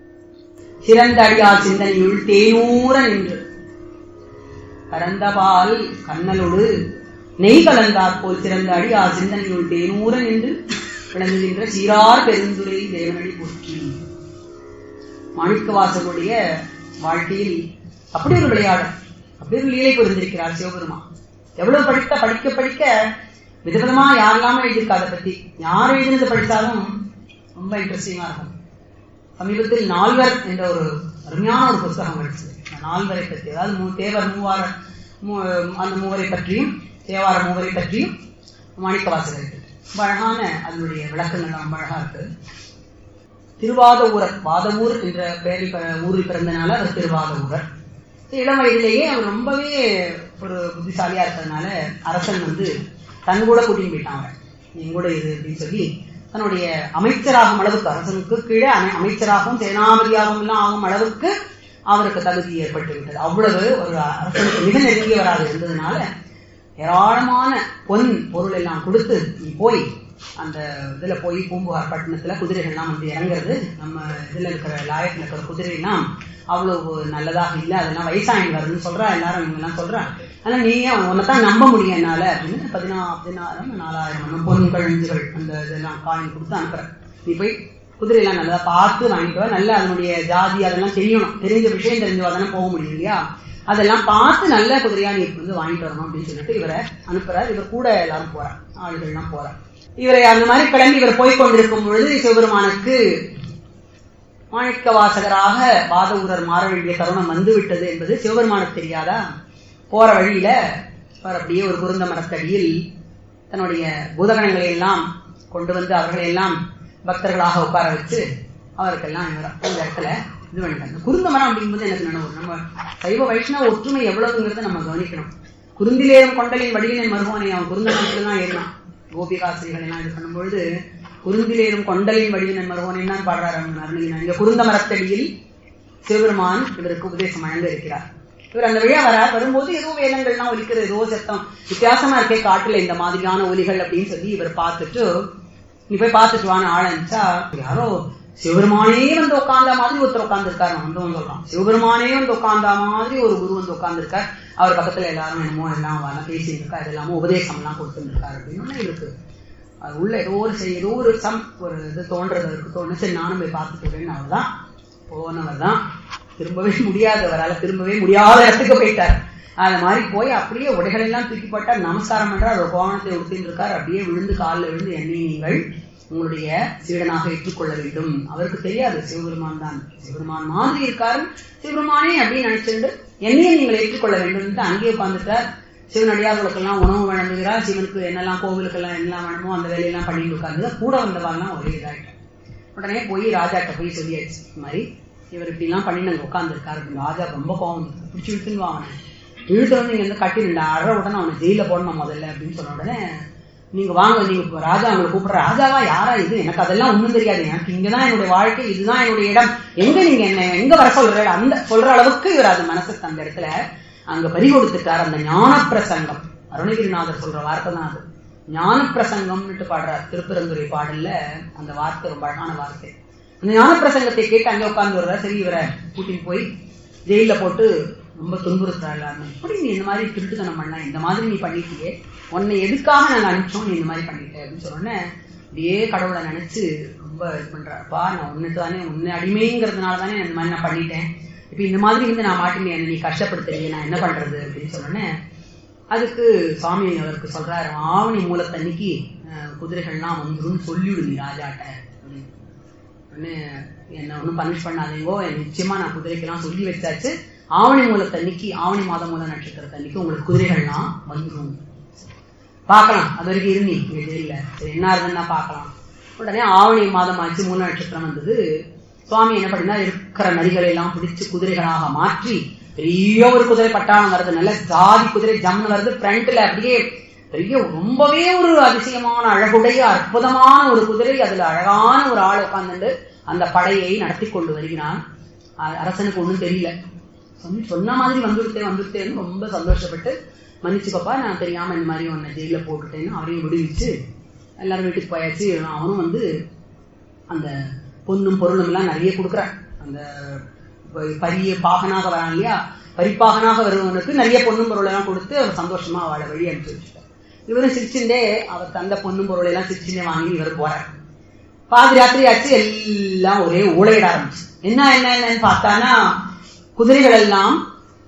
சிறந்த அடியார் சிந்தனையுள் தேனூர நின்று கரந்தபால் கண்ணலோடு நெய் கலந்தாற் போல் சிறந்த அடியார் சிந்தனையுள் தேனூர நின்று விளங்குகின்ற சீரார் பெருந்துரை தேவனடி போற்றி மாணிக்கவாசனுடைய வாழ்க்கையில் அப்படி ஒரு விளையாடல் அப்படி ஒரு லீலை புரிந்திருக்கிறார் சிவபெருமா எவ்வளவு படித்த படிக்க படிக்க விதவிதமா யாரெல்லாம எழுதியிருக்கா அதை பத்தி யார் எழுதினது படித்தாலும் ரொம்ப இன்ட்ரெஸ்டிங்கா இருக்கும் சமீபத்தில் நால்வர் என்ற ஒரு அருமையான ஒரு புஸ்தகம் படிச்சது அந்த நால்வரை பற்றி அதாவது மூ- தேவர் மூவார மூ- அந்த மூவரை பற்றியும் தேவார மூவரை பற்றியும் மாணிக்கவாசகரை பற்றி ரொம்ப அழகான அதனுடைய விளக்கங்கள் ரொம்ப அழகா இருக்கு திருவாத ஊரர் வாதவூர் என்ற பெயரில் ப- ஊரில் பிறந்தனால அவர் திருவாத ஊரர் இளம் வயதிலேயே அவர் ரொம்பவே ஒரு புத்திசாலியா இருக்கிறதுனால அரசன் வந்து தன் கூட கூட்டின்னு போயிட்டான் அவரை நீ கூட இரு அப்படின்னு சொல்லி தன்னுடைய அமைச்சராகும் அளவுக்கு அரசனுக்கு கீழே அமை- அமைச்சராகவும் சேனாபதியாகவும் எல்லாம் ஆகும் அளவுக்கு அவருக்கு தகுதி ஏற்பட்டு விட்டது அவ்வளவு ஒரு அரசனுக்கு மிக நெருங்கியவராக இருந்ததுனால ஏராளமான பொன் பொருள் எல்லாம் கொடுத்து நீ போய் அந்த இதுல போய் பூம்புகார் பட்டணத்துல குதிரைகள்லாம் வந்து இறங்குறது நம்ம இதுல இருக்கிற லாயத்துல இருக்கிற குதிரைலாம் அவ்வளவு நல்லதாக இல்லை அதெல்லாம் வயசாயின் வருதுன்னு சொல்றா எல்லாரும் இவங்க எல்லாம் சொல்றா ஆனா நீ உன்னைத்தான் நம்ப முடியும் என்னால அப்படின்னு பதினா பதினாயிரம் நாலாயிரம் பொன் கழிஞ்சுகள் அந்த இதெல்லாம் காயின் கொடுத்து அனுப்புறேன் நீ போய் குதிரையெல்லாம் நல்லா பார்த்து வாங்கிட்டு வா நல்லா அதனுடைய ஜாதி அதெல்லாம் தெரியணும் தெரிஞ்ச விஷயம் தெரிஞ்சவா தானே போக முடியும் இல்லையா அதெல்லாம் பார்த்து நல்ல குதிரையா நீ வந்து வாங்கிட்டு வரணும் அப்படின்னு சொல்லிட்டு இவரை அனுப்புறார் இவர் கூட எல்லாரும் போறார் ஆளுகள்லாம் போறார் இவரை அந்த மாதிரி கிளம்பி இவர் போய் கொண்டிருக்கும் பொழுது சிவபெருமானுக்கு மாணிக்க வாசகராக வாத ஊரர் மாற வேண்டிய தருணம் வந்து விட்டது என்பது சிவபெருமானுக்கு தெரியாதா போற வழியில அவர் அப்படியே ஒரு குருந்த மரத்தடியில் தன்னுடைய பூதகணங்களை எல்லாம் கொண்டு வந்து அவர்களை எல்லாம் பக்தர்களாக உட்கார வச்சு அவருக்கெல்லாம் இவர் அந்த இடத்துல இது பண்ணிட்டாங்க குருந்த மரம் அப்படிங்கும்போது எனக்கு நினைவு நம்ம சைவ வைஷ்ணவ ஒற்றுமை எவ்வளவுங்கிறத நம்ம கவனிக்கணும் குருந்திலேறும் கொண்டலின் வடிவினை மருகோனை அவன் குருந்த மரத்துல தான் ஏறினான் கோபிகாசிரிகள் எல்லாம் இது பண்ணும்பொழுது குருந்திலேறும் கொண்டலின் வடிவினன் மருகோனை தான் பாடுறாரு அவங்க அருணகிரிநாதர். இங்க குருந்த மரத்தடியில் சிவபெருமான் இவருக்கு உபதேசம் வழங்க இருக்கிறார் இவர் அந்த வழியா வரார் வரும்போது ஏதோ வேதங்கள்லாம் ஒலிக்கிறது ஏதோ சத்தம் வித்தியாசமா இருக்கே காட்டுல இந்த மாதிரியான ஒலிகள் அப்படின்னு சொல்லி இவர் பார்த்துட்டு நீ போய் பார்த்துட்டு வான்னு ஆளஞ்சா யாரோ சிவபெருமானே வந்து உட்கார்ந்த மாதிரி ஒருத்தர் உட்கார்ந்துருக்காரு வந்து சொல்றான் சிவபெருமானே வந்து உட்கார்ந்த மாதிரி ஒரு குரு வந்து உட்கார்ந்துருக்கார் அவர் பக்கத்துல எல்லாரும் என்னமோ எல்லாம் வர பேசிட்டு இருக்கா இது எல்லாமோ உபதேசம் எல்லாம் கொடுத்துருக்காரு அப்படின்னு இருக்கு அது உள்ள ஏதோ ஒரு செய் ஏதோ ஒரு சம் ஒரு இது தோன்றது இருக்கு தோணு சரி நானும் போய் பார்த்துட்டு வரேன்னு அவர்தான் போனவர் தான் திரும்பவே முடியாது அவரால் திரும்பவே முடியாத இடத்துக்கு போயிட்டார் அது மாதிரி போய் அப்படியே உடைகள் எல்லாம் தூக்கி போட்டார் நமஸ்காரம் பண்றார் ஒரு கோவணத்தை உடுத்தின்னு இருக்கார் அப்படியே விழுந்து காலில் விழுந்து என்னை நீங்கள் உங்களுடைய சீடனாக ஏற்றுக்கொள்ள வேண்டும் அவருக்கு தெரியாது சிவபெருமான் தான் சிவபெருமான் மாதிரி இருக்காரு சிவபெருமானே அப்படின்னு நினைச்சிருந்து என்னையும் நீங்கள் ஏற்றுக்கொள்ள வேண்டும் அங்கேயே உட்கார்ந்துட்டார் சிவனடியார்களுக்கெல்லாம் உணவு வழங்குகிறார் சிவனுக்கு என்னெல்லாம் கோவிலுக்கெல்லாம் என்னெல்லாம் வேணுமோ அந்த வேலையெல்லாம் பண்ணிட்டு உட்கார்ந்து கூட வந்தவாள்லாம் ஒரே இதாயிட்டார் உடனே போய் ராஜாட்ட போய் சொல்லியாச்சு இந்த மாதிரி இவர் இப்படி எல்லாம் பண்ணி நாங்க உட்கார்ந்துருக்காரு ராஜா ரொம்ப கோவம் வந்துருக்கு. பிடிச்சி இழுத்துன்னு அவனை இழுத்து வந்து இங்க இருந்து கட்டி நின்று அற உடனே அவனை ஜெயில போடணும் முதல்ல அப்படின்னு சொன்ன உடனே நீங்க வாங்க நீங்க இப்ப ராஜா அவங்களை கூப்பிடுற ராஜாவா யாரா இது எனக்கு அதெல்லாம் ஒண்ணும் தெரியாது எனக்கு இங்கதான் என்னுடைய வாழ்க்கை இதுதான் என்னுடைய இடம் எங்க நீங்க என்ன எங்க வர சொல்ற அந்த சொல்ற அளவுக்கு இவர் அது மனசுக்கு அந்த இடத்துல அங்க பறி கொடுத்துட்டார் அந்த ஞான பிரசங்கம் அருணகிரிநாதர் சொல்ற வார்த்தை தான் அது ஞான பிரசங்கம்னுட்டு பாடுறார் திருப்பரந்துரை பாடல்ல அந்த வார்த்தை ரொம்ப அழகான வார்த்தை அந்த ஞான பிரசங்கத்தை கேட்டு அங்க உட்கார்ந்து வர்ற சரி இவரை கூட்டிட்டு போய் ஜெயில போட்டு ரொம்ப துன்புறுத்துறா எல்லாருமே எப்படி நீ இந்த மாதிரி திருட்டுத்தனம் பண்ண இந்த மாதிரி நீ பண்ணிட்டியே உன்னை எதுக்காக நாங்க அனுப்பிச்சோம் நீ இந்த மாதிரி பண்ணிட்ட அப்படின்னு சொன்ன உடனே அப்படியே கடவுளை நினைச்சு ரொம்ப இது பண்றாப்பா நான் உன்னுக்கு தானே உன்னை அடிமைங்கிறதுனால தானே இந்த மாதிரி நான் பண்ணிட்டேன் இப்ப இந்த மாதிரி வந்து நான் மாட்டினே என்ன நீ கஷ்டப்படுத்துறீங்க நான் என்ன பண்றது அப்படின்னு சொன்ன உடனே அதுக்கு சுவாமி அவருக்கு சொல்றாரு ஆவணி மூலத்தன்னைக்கு அஹ், குதிரைகள்லாம் வந்துரும் சொல்லிவிடு நீ ராஜாட்ட அப்படின்னு. உடனே என்ன ஒன்றும் பனிஷ் பண்ணாதீங்கோ எனக்கு நிச்சயமா நான் குதிரைக்கெல்லாம் சொல்லி வச்சாச்சு ஆவணி மூலத்தன்னைக்கு ஆவணி மாதம் மூல நட்சத்திரத்தன்னைக்கு உங்களுக்கு குதிரைகள்லாம் வந்துரும் பார்க்கலாம் அது வரைக்கும் இரு நீ இங்க ஜெயில்ல சரி என்ன ஆகுதுன்னா பார்க்கலாம் உடனே ஆவணி மாதம் ஆச்சு மூல நட்சத்திரம் வந்தது சுவாமி என்ன பண்ணினா இருக்கிற நரிகளை எல்லாம் பிடிச்சு குதிரைகளாக மாற்றி பெரிய ஒரு குதிரை பட்டாளம் வருது நல்ல ஜாதி குதிரை ஜம்னு வருது ஃப்ரண்ட்ல அப்படியே பெரிய ரொம்பவே ஒரு அதிசயமான அழகுடைய அற்புதமான ஒரு குதிரை அதுல அழகான ஒரு ஆள் உட்கார்ந்துட்டு அந்த படையை நடத்தி கொண்டு வருகிறான் அ- அரசனுக்கு ஒண்ணும் தெரியல சொன்ன சொன்ன மாதிரி வந்துவிட்டேன் வந்துவிட்டேன்னு ரொம்ப சந்தோஷப்பட்டு மன்னிச்சுக்கப்பா நான் தெரியாம இந்த மாதிரி உன்னை ஜெயில போட்டுட்டேன்னு அவரையும் விடுவிச்சு எல்லாரும் வீட்டுக்கு போயாச்சு அவனும் வந்து அந்த பொன்னும் பொருளும் எல்லாம் நிறைய கொடுக்குறான் அந்த ப- பரிய பாகனாக வரான் இல்லையா பரிப்பாகனாக வருவவனுக்கு நிறைய பொன்னும் பொருள் எல்லாம் கொடுத்து அவர் சந்தோஷமா அவளை வழி அனுப்பிச்சு வச்சுட்டார் இவரும் சிரிச்சுட்டே அவர் தந்த பொன்னும் பொருள் எல்லாம் சிரிச்சுட்டே வாங்கி இவர் போறார் பாதி ராத்திரி ஆச்சு எல்லாம் ஒரே ஊழையிட ஆரம்பிச்சு என்ன என்ன என்னன்னு பார்த்தானா குதிரைகள் எல்லாம்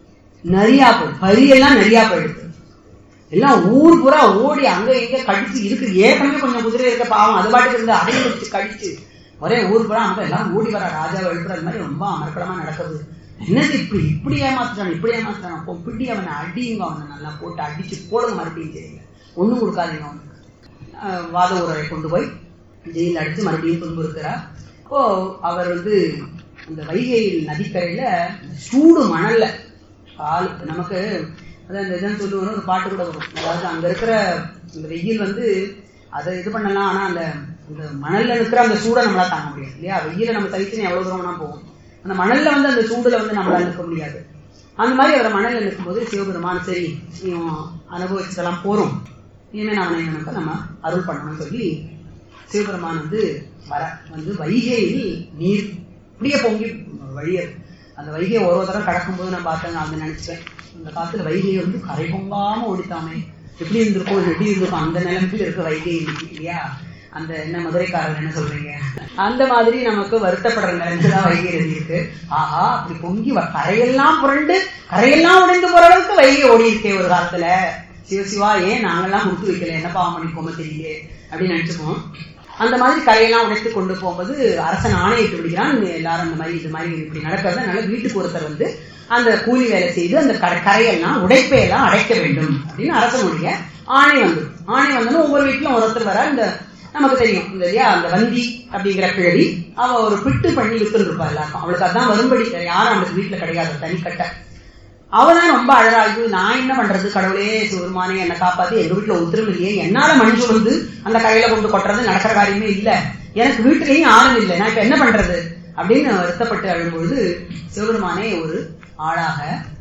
நிறையா போயிடு பரியெல்லாம் நிறையா போயிடுது எல்லாம் ஊர் பூரா ஓடி அங்க இங்க கடிச்சு இருக்கு ஏற்கனவே கொஞ்சம் குதிரை இருக்க பாவம் அது பாட்டுக்கு இருந்து அதையும் வச்சு கடிச்சு ஒரே ஊர் பூரா அங்க எல்லாம் ஓடி வர ராஜாவை எழுப்புறது மாதிரி ரொம்ப அமர்க்கலமா நடக்குது என்னது இப்படி இப்படி ஏமாத்துறான் இப்படி ஏமாத்துறான் அப்போ பிடி அவனை அடிங்க அவனை நல்லா போட்டு அடிச்சு போடுங்க மறுபடியும் செய்யுங்க ஒண்ணும் கொடுக்காதீங்க அவனுக்கு அஹ் வாத ஊரரை கொண்டு போய் ஜெயில அடிச்சு மறுபடியும் துன்புறுத்துறார் அப்போ அவர் வந்து அந்த வைகை நதிக்கரையில சூடு மணல்ல கால் நமக்கு அதான் இந்த இதுன்னு சொல்லுவோம் ஒரு பாட்டு கூட வரும் அதாவது அங்க இருக்கிற இந்த வெயில் வந்து அதை இது பண்ணலாம் ஆனா அந்த அந்த மணல்ல இருக்கிற அந்த சூடை நம்மளால தாங்க முடியாது இல்லையா வெயில நம்ம தனித்தனி எவ்வளவு தூரம் வேணா போகும் அந்த மணல்ல வந்து அந்த சூடுல வந்து நம்மளால நிற்க முடியாது அந்த மாதிரி அவர் மணல்ல நிற்கும்போது சிவபெருமான் சரி இவன் அனுபவிச்சதெல்லாம் போறோம் இனிமே நாம இவனுக்கு நம்ம அருள் பண்ணணும்னு சொல்லி சிவபெருமான் வந்து வர வந்து வைகையில் நீர் இப்படியே பொங்கி வழியது அந்த வைகையை ஒரு ஒரு தடவை கடக்கும்போது நான் பார்த்தேன் அந்த நினைச்சேன் அந்த காலத்துல வைகை வந்து கரை பொங்காம ஓடித்தாமே எப்படி இருந்திருக்கும் எப்படி இருந்திருக்கும் அந்த நிலைமையில இருக்க வைகை இன்னைக்கு இல்லையா அந்த என்ன மதுரைக்காரர் என்ன சொல்றீங்க அந்த மாதிரி நமக்கு வருத்தப்படுற நிலைமையில தான் வைகை நதி இருக்கு ஆஹா அப்படி பொங்கி வ- கரையெல்லாம் புரண்டு கரையெல்லாம் உடைந்து போற அளவுக்கு வைகை ஓடி இருக்கே ஒரு காலத்துல சிவ சிவா ஏன் நாங்கெல்லாம் கொடுத்து வைக்கல என்ன பாவம் பண்ணிக்கோம தெரியல அப்படின்னு நினைச்சுப்போம் அந்த மாதிரி கரையெல்லாம் உடைத்து கொண்டு போகும்போது அரசன் ஆணையிட்டு விடுகிறான் இங்க எல்லாரும் அந்த மாதிரி இது மாதிரி இப்படி நடக்கிறது அதனால வீட்டுக்கு ஒருத்தர் வந்து அந்த கூலி வேலை செய்து அந்த கரை- கரையெல்லாம் உடைப்பையெல்லாம் அடைக்க வேண்டும் அப்படின்னு அரசனுடைய ஆணை வந்து ஆணை வந்தோன்னு ஒவ்வொரு வீட்டிலும் ஒருத்தர் வர இந்த நமக்கு தெரியும் இந்த இல்லையா அந்த வந்தி அப்படிங்கிற கிழவி அவ ஒரு பிட்டு பண்ணி வித்துட்டு இருப்பா எல்லாருக்கும் அவளுக்கு அதான் வரும்படி வேற யாரும் அவளுக்கு வீட்டுல கிடையாது தனிக்கட்டை அவதான் ரொம்ப அழகா இது நான் என்ன பண்றது கடவுளே சிவருமானே என்ன காப்பாத்தி எங்க வீட்டுல ஒத்துரும் இல்லையே என்னால மனுஷன் வந்து அந்த கடையில கொண்டு கொட்டுறது நடக்கிற காரியமே இல்ல எனக்கு வீட்டுலயும் யாரும் இல்லை நான் இப்ப என்ன பண்றது அப்படின்னு வருத்தப்பட்டு அழும்பொழுது சிவபெருமானே ஒரு ஆளாக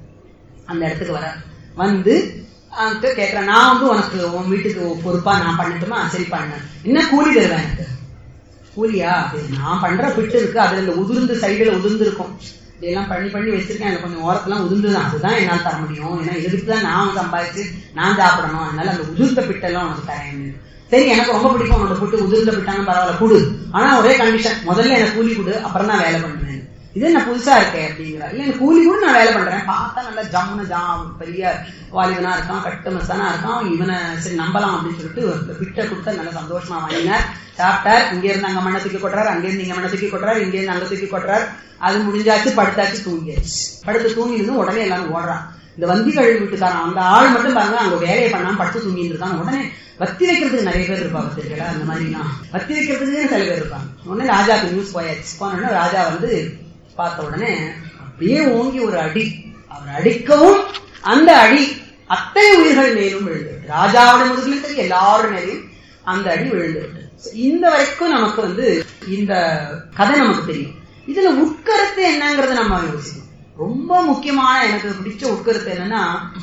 அந்த இடத்துக்கு வர வந்து அவன்கிட்ட கேட்கிறேன் நான் வந்து உனக்கு உன் வீட்டுக்கு பொறுப்பா நான் பண்ணட்டுமா சரி பண்ண என்ன கூலி தருவேன் எனக்கு கூலியா அது நான் பண்ற பிட்டு இருக்கு அதுல இந்த உதிர்ந்து சைடுல உதிர்ந்து இருக்கும் இதெல்லாம் பண்ணி பண்ணி வச்சிருக்கேன் எனக்கு கொஞ்சம் ஓரத்தெல்லாம் உதிர்ந்துதான் அதுதான் என்னால தர முடியும் ஏன்னா இதுக்கு தான் நான் சம்பாதிச்சு நான் சாப்பிடணும் அதனால அந்த உதிர்ந்த பிட்டெல்லாம் உனக்கு தரேன் சரி எனக்கு ரொம்ப பிடிக்கும் உன்னோட புட்டு உதிர்ந்த பிட்டாலும் பரவாயில்ல கொடு ஆனா ஒரே கண்டிஷன் முதல்ல எனக்கு கூலி கொடு அப்புறம் தான் வேலை பண்ணுவேன் இது என்ன புதுசா இருக்கே அப்படிங்கிறா இல்ல எனக்கு கூலி கூட நான் வேலை பண்றேன் பார்த்தா நல்லா ஜம்முன்னு ஜா பெரிய வாலிபனா இருக்கான் கட்டு மசானா இருக்கான் இவனை சரி நம்பலாம் அப்படின்னு சொல்லிட்டு ஒரு பிட்டை கொடுத்தா நல்லா சந்தோஷமா வாங்கினார் சாப்பிட்டார் இங்க இருந்து அங்க மண்ணை தூக்கி கொட்டுறாரு அங்க இருந்து இங்க மண்ணை தூக்கி கொட்டுறாரு இங்க இருந்து அங்க தூக்கி கொட்டுறாரு அது முடிஞ்சாச்சு படுத்தாச்சு தூங்கியாச்சு படுத்து தூங்கி இருந்து உடனே எல்லாரும் ஓடுறான் இந்த வந்தி கழுவி வீட்டுக்காரன் அந்த ஆள் மட்டும் பாருங்க அங்க வேலையை பண்ணாம படுத்து தூங்கிட்டு இருக்கான் உடனே வத்தி வைக்கிறதுக்கு நிறைய பேர் இருப்பாங்க தெரியுங்களா அந்த மாதிரிலாம் வத்தி வைக்கிறதுக்கு சில பேர் இருப்பாங்க உடனே ராஜாக்கு நியூஸ் போயாச்சு போனோடனே ராஜா வந்து பார்த்த உடனே அப்படியே ஓங்கி ஒரு அடி அவர் அடிக்கவும் அந்த அடி அத்தனை உயிர்கள் மேலும் விழுந்து ராஜாவோட முதுகிலும் சரி எல்லாரோட மேலையும் அந்த அடி விழுந்து இந்த வரைக்கும் நமக்கு வந்து இந்த கதை நமக்கு தெரியும் இதுல உட்கருத்து என்னங்கறத நம்ம யோசிக்கணும் ரொம்ப முக்கியமான எனக்கு பிடிச்ச உட்கருத்து என்னன்னா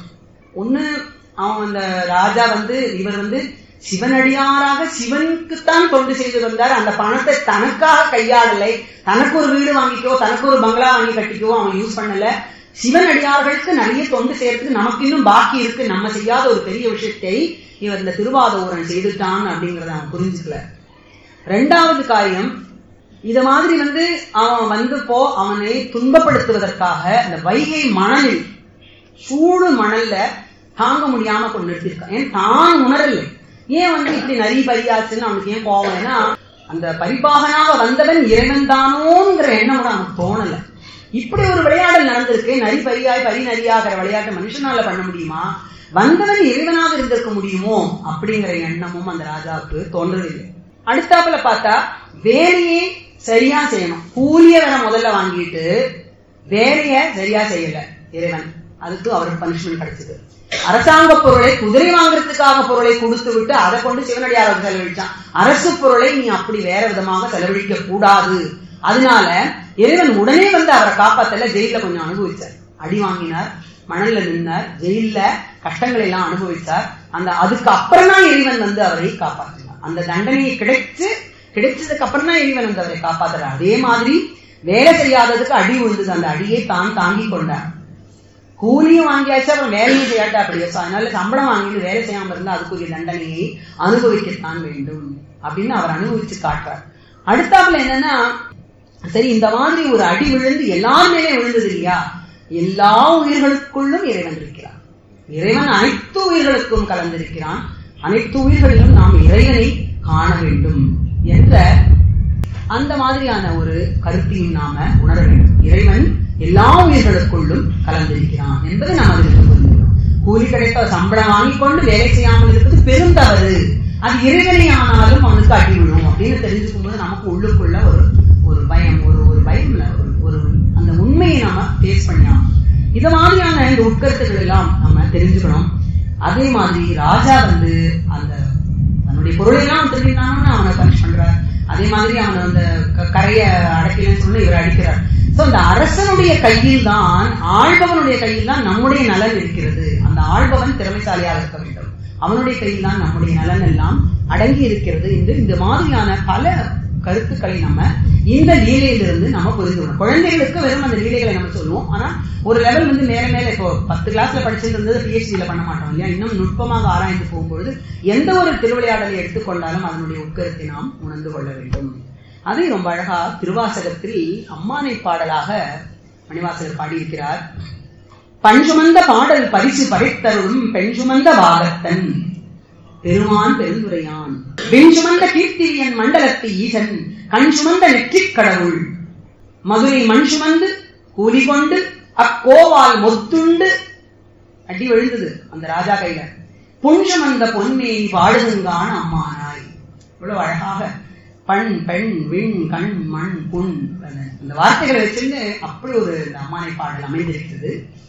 ஒண்ணு அவன் அந்த ராஜா வந்து இவர் வந்து சிவனடியாராக சிவனுக்குத்தான் தொண்டு செய்து வந்தார் அந்த பணத்தை தனக்காக கையாடலை தனக்கு ஒரு வீடு வாங்கிக்கோ தனக்கு ஒரு பங்களா வாங்கி கட்டிக்கோ அவன் யூஸ் பண்ணல சிவனடியார்களுக்கு நிறைய தொண்டு செய்யறதுக்கு நமக்கு இன்னும் பாக்கி இருக்கு நம்ம செய்யாத ஒரு பெரிய விஷயத்தை இவர் இந்த திருவாதூரன் செய்துட்டான் அப்படிங்கறத அவன் புரிஞ்சுக்கல ரெண்டாவது காரியம் இத மாதிரி வந்து அவன் வந்து போ அவனை துன்பப்படுத்துவதற்காக இந்த வைகை மணலில் சூடு மணல்ல தாங்க முடியாம கொண்டு நிறுத்திருக்கான் ஏன் தான் உணரல ஏன் வந்து இப்படி நரி பரியாச்சுன்னு அவனுக்கு ஏன் கோவம் ஏன்னா அந்த பரிபாகனாக வந்தவன் இறைவன் தானோங்கிற எண்ணம் கூட அவனுக்கு தோணல இப்படி ஒரு விளையாடல் நடந்திருக்கு நரி பரியாய் பரி நரியாகிற விளையாட்டு மனுஷனால பண்ண முடியுமா வந்தவன் இறைவனாக இருந்திருக்க முடியுமோ அப்படிங்கிற எண்ணமும் அந்த ராஜாவுக்கு தோன்றதில்லை அடுத்தாப்புல பார்த்தா வேலையை சரியா செய்யணும் கூலிய வேற முதல்ல வாங்கிட்டு வேலைய சரியா செய்யல இறைவன் அதுக்கு அவருக்கு பனிஷ்மெண்ட் கிடைச்சது அரசாங்க பொருளை குதிரை வாங்குறதுக்காக பொருளை கொடுத்து விட்டு அதை கொண்டு சிவனடியார் செலவழிச்சான் அரசு பொருளை நீ அப்படி வேற விதமாக செலவழிக்க கூடாது அதனால இறைவன் உடனே வந்து அவரை காப்பாத்தல ஜெயில கொஞ்சம் அனுபவிச்சார் அடி வாங்கினார் மணல்ல நின்னார் ஜெயில கஷ்டங்களை எல்லாம் அனுபவித்தார் அந்த அதுக்கு அப்புறம் தான் இறைவன் வந்து அவரை காப்பாற்றினார் அந்த தண்டனையை கிடைச்சு கிடைச்சதுக்கு அப்புறம் தான் இறைவன் வந்து அவரை காப்பாத்துறார் அதே மாதிரி வேலை செய்யாததுக்கு அடி விழுந்தது அந்த அடியை தான் தாங்கி கொண்டார் கூலியும் வாங்கியாச்சு அப்புறம் வேலையும் செய்யாட்டா அப்படியே So, அதனால சம்பளம் வாங்கிட்டு வேலை செய்யாம இருந்தா அதுக்குரிய தண்டனையை அனுபவிக்கத்தான் வேண்டும் அப்படின்னு அவர் அனுபவிச்சு காட்டுறார் அடுத்தாப்புல என்னன்னா சரி இந்த மாதிரி ஒரு அடி விழுந்து எல்லார் மேலே விழுந்தது இல்லையா எல்லா உயிர்களுக்குள்ளும் இறைவன் இருக்கிறான் இறைவன் அனைத்து உயிர்களுக்கும் கலந்திருக்கிறான் அனைத்து உயிர்களிலும் நாம் இறைவனை காண வேண்டும் என்ற அந்த மாதிரியான ஒரு கருத்தையும் நாம உணர வேண்டும் இறைவன் எல்லா உயிர்களுக்குள்ளும் கலந்திருக்கிறான் என்பதை நாம் அதில் புரிஞ்சுக்கணும் கூலி கிடைத்த சம்பளம் வாங்கிக் கொண்டு வேலை செய்யாமல் இருப்பது பெரும் தவறு அது இறைவனை ஆனாலும் அவனுக்கு அடி விழும் அப்படின்னு தெரிஞ்சுக்கும் போது நமக்கு உள்ளுக்குள்ள ஒரு ஒரு பயம் ஒரு ஒரு பயம் இல்ல, ஒரு ஒரு அந்த உண்மையை நாம ஃபேஸ் பண்ணியாகும் இது மாதிரியான இந்த உட்கருத்துக்கள் எல்லாம் நம்ம தெரிஞ்சுக்கணும் அதே மாதிரி ராஜா வந்து அந்த தன்னுடைய பொருளை எல்லாம் திருடினான்னு அவனை பனிஷ் பண்றார் அதே மாதிரி அவனை அந்த க- கரையை அடைக்கலன்னு சொல்லி இவர் அடிக்கிறார் சோ அந்த அரசனுடைய கையில் தான் ஆள்பவனுடைய கையில் தான் நம்முடைய நலன் இருக்கிறது அந்த ஆள்பவன் திறமைசாலியாக இருக்க வேண்டும் அவனுடைய கையில் தான் நம்முடைய நலன் எல்லாம் அடங்கி இருக்கிறது என்று இந்த மாதிரியான பல கருத்துக்களை நம்ம இந்த லீலையிலிருந்து நம்ம புரிந்துக்கணும் குழந்தைகளுக்கு வெறும் அந்த லீலைகளை நம்ம சொல்லுவோம் ஆனா ஒரு லெவல் வந்து மேல மேல இப்போ பத்து கிளாஸ்ல படிச்சுட்டு இருந்தது பிஹெச்டில பண்ண மாட்டோம் இல்லையா இன்னும் நுட்பமாக ஆராய்ந்து போகும்பொழுது எந்த ஒரு திருவிளையாடலை எடுத்துக்கொண்டாலும் அதனுடைய உட்கருத்தை நாம் உணர்ந்து கொள்ள வேண்டும் அதை ரொம்ப அழகா திருவாசகத்தில் அம்மானை பாடலாக மணிவாசகர் பாடியிருக்கிறார் பண் சுமந்த பாடல் பரிசு படைத்தருளும் பெண் சுமந்த பாகத்தன் பெருமான் பெருந்துரையான் வெண் சுமந்த கீர்த்திரியன் மண்டலத்து ஈசன் கண் சுமந்த நெற்றிக் கடவுள் மதுரை மண் சுமந்து கூலி கொண்டு அக்கோவால் மொத்துண்டு அடி விழுந்தது அந்த ராஜா கையில பொன் சுமந்த பொன்மேனி பாடுதுங்கான அம்மானாய் இவ்வளவு அழகாக பண் பெண் விண் கண் மண் புண் அந்த வார்த்தைகளை வச்சுன்னு அப்படி ஒரு இந்த அம்மானை பாடல் அமைந்திருக்கிறது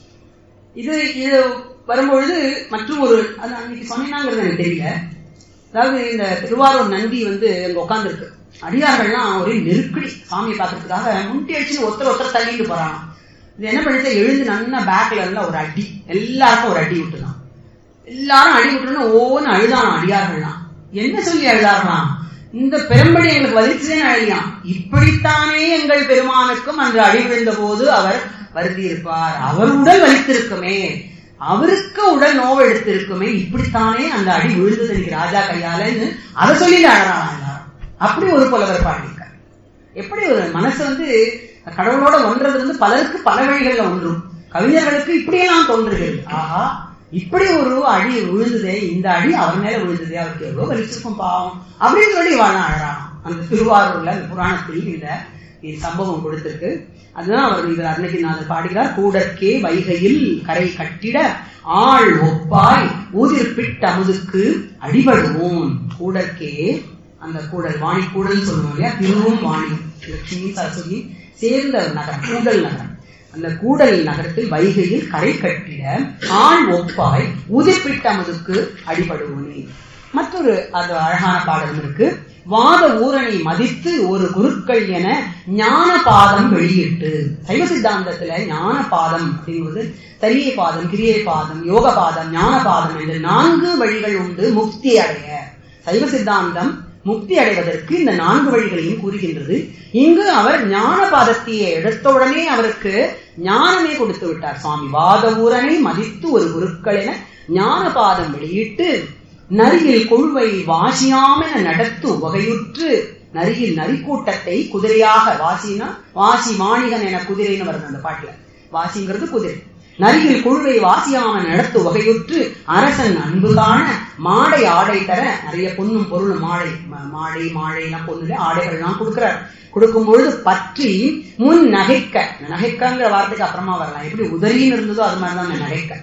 இது இது வரும்பொழுது மற்றும் ஒரு அது அன்னைக்கு சொன்னீங்கிறது எனக்கு தெரியல அதாவது இந்த திருவாரூர் நந்தி வந்து அங்க உட்காந்துருக்கு அடியார்கள்லாம் ஒரே நெருக்கடி சாமியை பார்க்கறதுக்காக முட்டி அடிச்சுன்னு ஒருத்தர் ஒருத்தர் தள்ளிட்டு போறாங்க இது என்ன பண்ணிட்டு எழுந்து நன்னா பேக்ல இருந்தா ஒரு அடி எல்லாருக்கும் ஒரு அடி விட்டுதான் எல்லாரும் அடி விட்டுன்னு ஓன்னு அழுதானா அடியார்கள்லாம் என்ன சொல்லி அழுதார்களாம் இந்த பெரும்படி எங்களுக்கு வலிச்சுதேன்னு அழியாம் இப்படித்தானே எங்கள் பெருமானுக்கும் அன்று அடி விழுந்த போது அவர் வருத்தி இருப்பார் அவர் உடல் வலித்திருக்குமே அவருக்கு உடல் நோவு எடுத்திருக்குமே இப்படித்தானே அந்த அடி விழுந்தது எனக்கு ராஜா கையாலன்னு அதை சொல்லி அழறான் எல்லாரும் அப்படி ஒரு புலவர் பாடியிருக்கார் எப்படி ஒரு மனசு வந்து கடவுளோட ஒன்றது வந்து பலருக்கு பல வழிகள்ல ஒன்றும் கவிஞர்களுக்கு இப்படியெல்லாம் தோன்றுகிறது ஆஹா இப்படி ஒரு அடி விழுந்ததே இந்த அடி அவர் மேல விழுந்ததே அவருக்கு எவ்வளவு வலிச்சிருக்கும் பாவம் அப்படின்னு சொல்லி வாழ அழறான் அந்த திருவாரூர்ல அந்த புராணத்தில் இந்த இந்த சம்பவம் கொடுத்திருக்கு அதுதான் அவர் இது அருணகிரிநாதர் பாடுகிறார் கூடற்கே வைகையில் கரை கட்டிட ஆள் ஒப்பாய் ஊதிர்பிட் அமுதுக்கு அடிபடுவோம் கூடற்கே அந்த கூடல் வாணி கூடல் சொல்லுவோம் இல்லையா திருவும் வாணி லட்சுமி சரஸ்வதி சேர்ந்த ஒரு நகரம் கூடல் நகரம் அந்த கூடல் நகரத்தில் வைகையில் கரை கட்டிட ஆள் ஒப்பாய் உதிர்பிட்ட அமுதுக்கு அடிபடுவோனே மற்றொரு அது அழகான பாடலும் இருக்கு வாத ஊரணி மதித்து ஒரு குருக்கள் என ஞான பாதம் வெளியிட்டு சைவ சித்தாந்தத்துல ஞான பாதம் அப்படிங்கிறது சரியை பாதம் கிரியை பாதம் யோக பாதம் ஞான பாதம் என்று நான்கு வழிகள் உண்டு முக்தி அடைய சைவ சித்தாந்தம் முக்தி அடைவதற்கு இந்த நான்கு வழிகளையும் கூறுகின்றது இங்கு அவர் ஞான பாதத்தையே எடுத்தவுடனே அவருக்கு ஞானமே கொடுத்து விட்டார் சுவாமி வாத ஊரனை மதித்து ஒரு குருக்கள் என ஞான பாதம் வெளியிட்டு நரியில் கொள்வை வாசியாமென நடத்து வகையுற்று நரியில் நரிக்கூட்டத்தை குதிரையாக வாசினா வாசி வாணிகன் என குதிரைன்னு வருது அந்த பாட்டுல வாசிங்கிறது குதிரை நரியில் குழுவை வாசியாம நடத்து வகையுற்று அரசன் அன்பு காண மாடை ஆடை தர நிறைய பொண்ணும் பொருளும் மாடை ம- மாடை மாழைலாம் பொண்ணுல ஆடைகள்லாம் கொடுக்கிறார் கொடுக்கும் பொழுது பற்றி முன் நகைக்க இந்த நகைக்கங்கிற வார்த்தைக்கு அப்புறமா வரலாம் எப்படி உதறின்னு இருந்ததோ அது மாதிரிதான் அந்த நகைக்க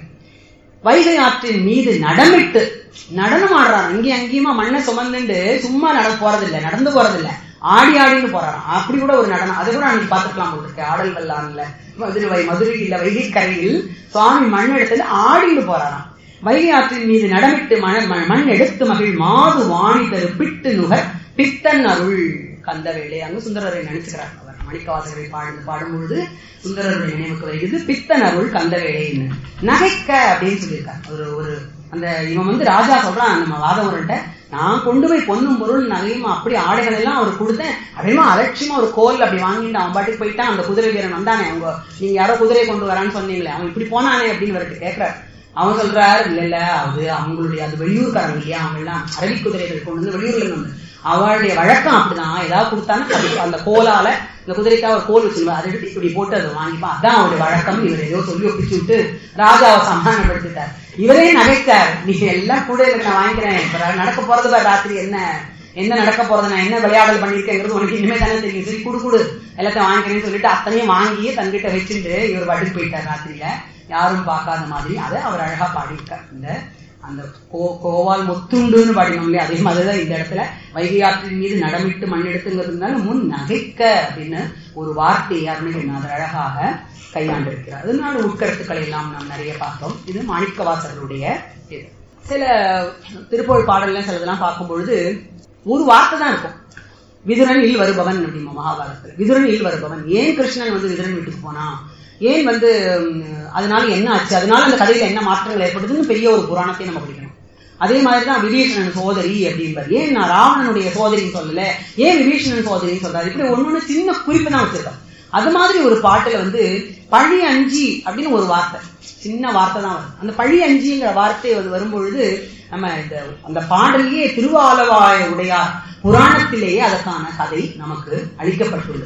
வைகை ஆற்றின் மீது நடமிட்டு நடனம் ஆடுறாரு இங்கேயும் அங்கேயுமா மண்ணை சுமந்துண்டு சும்மா நட போறதில்ல நடந்து போறதில்ல ஆடி ஆடின்னு போறாராம் அப்படி கூட ஒரு நடனம் அதை கூட அன்னைக்கு பார்த்துக்கலாம் போட்டுருக்கு ஆடல் வல்லான்ல மதுரை மதுரை இல்ல வைகை கரையில் சுவாமி மண் எடுத்துல ஆடின்னு போறாராம் வைகை ஆற்றின் மீது நடமிட்டு மண மண் மண் எடுத்து மகிழ் மாது வாணி தரு பிட்டு நுகர் பித்தன் அருள் கந்தவேளை அங்கு சுந்தரரை நினைச்சுக்கிறார் அவர் மணிக்கவாசகரை பாடு பாடும்பொழுது சுந்தரருடைய நினைவுக்கு வருகிறது பித்தன் அருள் கந்தவேளைன்னு நகைக்க அப்படின்னு சொல்லியிருக்கார் ஒரு ஒரு அந்த இவன் வந்து ராஜா சொல்றான் நம்ம வாதவர்கிட்ட நான் கொண்டு போய் பொண்ணும் பொருள் நகையும் அப்படி ஆடைகள் எல்லாம் அவருக்கு கொடுத்தேன் அப்படிமா அலட்சியமா ஒரு கோல் அப்படி வாங்கிட்டு அவன் பாட்டுக்கு போயிட்டான் அந்த குதிரை வீரன் வந்தானே அவங்க நீங்க யாரோ குதிரை கொண்டு வரான்னு சொன்னீங்களே அவன் இப்படி போனானே அப்படின்னு அவருக்கு கேட்கிறார் அவன் சொல்றாரு இல்ல இல்ல அது அவங்களுடைய அது வெளியூர்காரங்க இல்லையா அவங்க எல்லாம் அரபி குதிரைகள் கொண்டு வந்து வெளியூர்ல இருந்து வந்து அவளுடைய வழக்கம் அப்படிதான் ஏதாவது கொடுத்தாலும் அது அந்த கோலால இந்த குதிரைக்காக ஒரு கோல் வச்சிருவா அதை எடுத்து இப்படி போட்டு அதை வாங்கிப்பா அதான் அவருடைய வழக்கம் இவர் ஏதோ சொல்லி ஒப்பிச்சு விட்டு ராஜாவை சமாதானப்படுத்திட்டார் இவரே நகைத்தார் நீ எல்லாம் கூட எனக்கு நான் வாங்கிக்கிறேன் இப்ப நடக்க போறது பாரு ராத்திரி என்ன என்ன நடக்க போறது நான் என்ன விளையாடல் பண்ணிருக்கேங்கிறது உனக்கு இனிமே தானே தெரியும் சரி குடு குடு எல்லாத்தையும் வாங்கிக்கிறேன்னு சொல்லிட்டு அத்தனையும் வாங்கி தன்கிட்ட வச்சுட்டு இவர் பாட்டுக்கு போயிட்டார் ராத்திரியில யாரும் பார்க்காத மாதிரி அதை அவர் அழகா பாடியிருக்கார் இந்த அந்த கோ கோவால் முத்துண்டுன்னு பாடினோம் இல்லையா அதே மாதிரிதான் இந்த இடத்துல வைகை ஆற்றின் மீது நடமிட்டு மண்ணெடுத்துங்கிறதுனால முன் நகைக்க அப்படின்னு ஒரு வார்த்தையை அருணகிரிநாதர் அழகாக கையாண்டிருக்கிறார் அதனால உட்கருத்துக்களை எல்லாம் நாம் நிறைய பார்த்தோம் இது மாணிக்கவாசகருடைய இது சில திருப்புகழ் பாடல்கள் சிலதெல்லாம் பார்க்கும் பொழுது ஒரு வார்த்தை தான் இருக்கும் விதுரன் இல் வருபவன் அப்படிமா மகாபாரதத்துல விதுரன் இல் வருபவன் ஏன் கிருஷ்ணன் வந்து விதுரன் வீட்டுக்கு போனான் ஏன் வந்து உம், அதனால என்ன ஆச்சு அதனால அந்த கதையில என்ன மாற்றங்கள் ஏற்படுதுன்னு பெரிய ஒரு புராணத்தை நம்ம படிக்கணும் அதே மாதிரி தான் விபீஷணன் சோதரி அப்படின்பார் ஏன் நான் ராவணனுடைய சோதரின்னு சொல்லல ஏன் விபீஷணன் சோதரின்னு சொல்றாரு இப்படி ஒண்ணு சின்ன குறிப்பு தான் வச்சிருக்கேன் அது மாதிரி ஒரு பாட்டுல வந்து பழி அஞ்சி அப்படின்னு ஒரு வார்த்தை சின்ன வார்த்தை தான் வரும் அந்த பழி அஞ்சிங்கிற வார்த்தை வந்து வரும்பொழுது நம்ம இந்த அந்த பாடலையே திருவாலவாய உடையார் புராணத்திலேயே அதற்கான கதை நமக்கு அளிக்கப்பட்டுள்ளது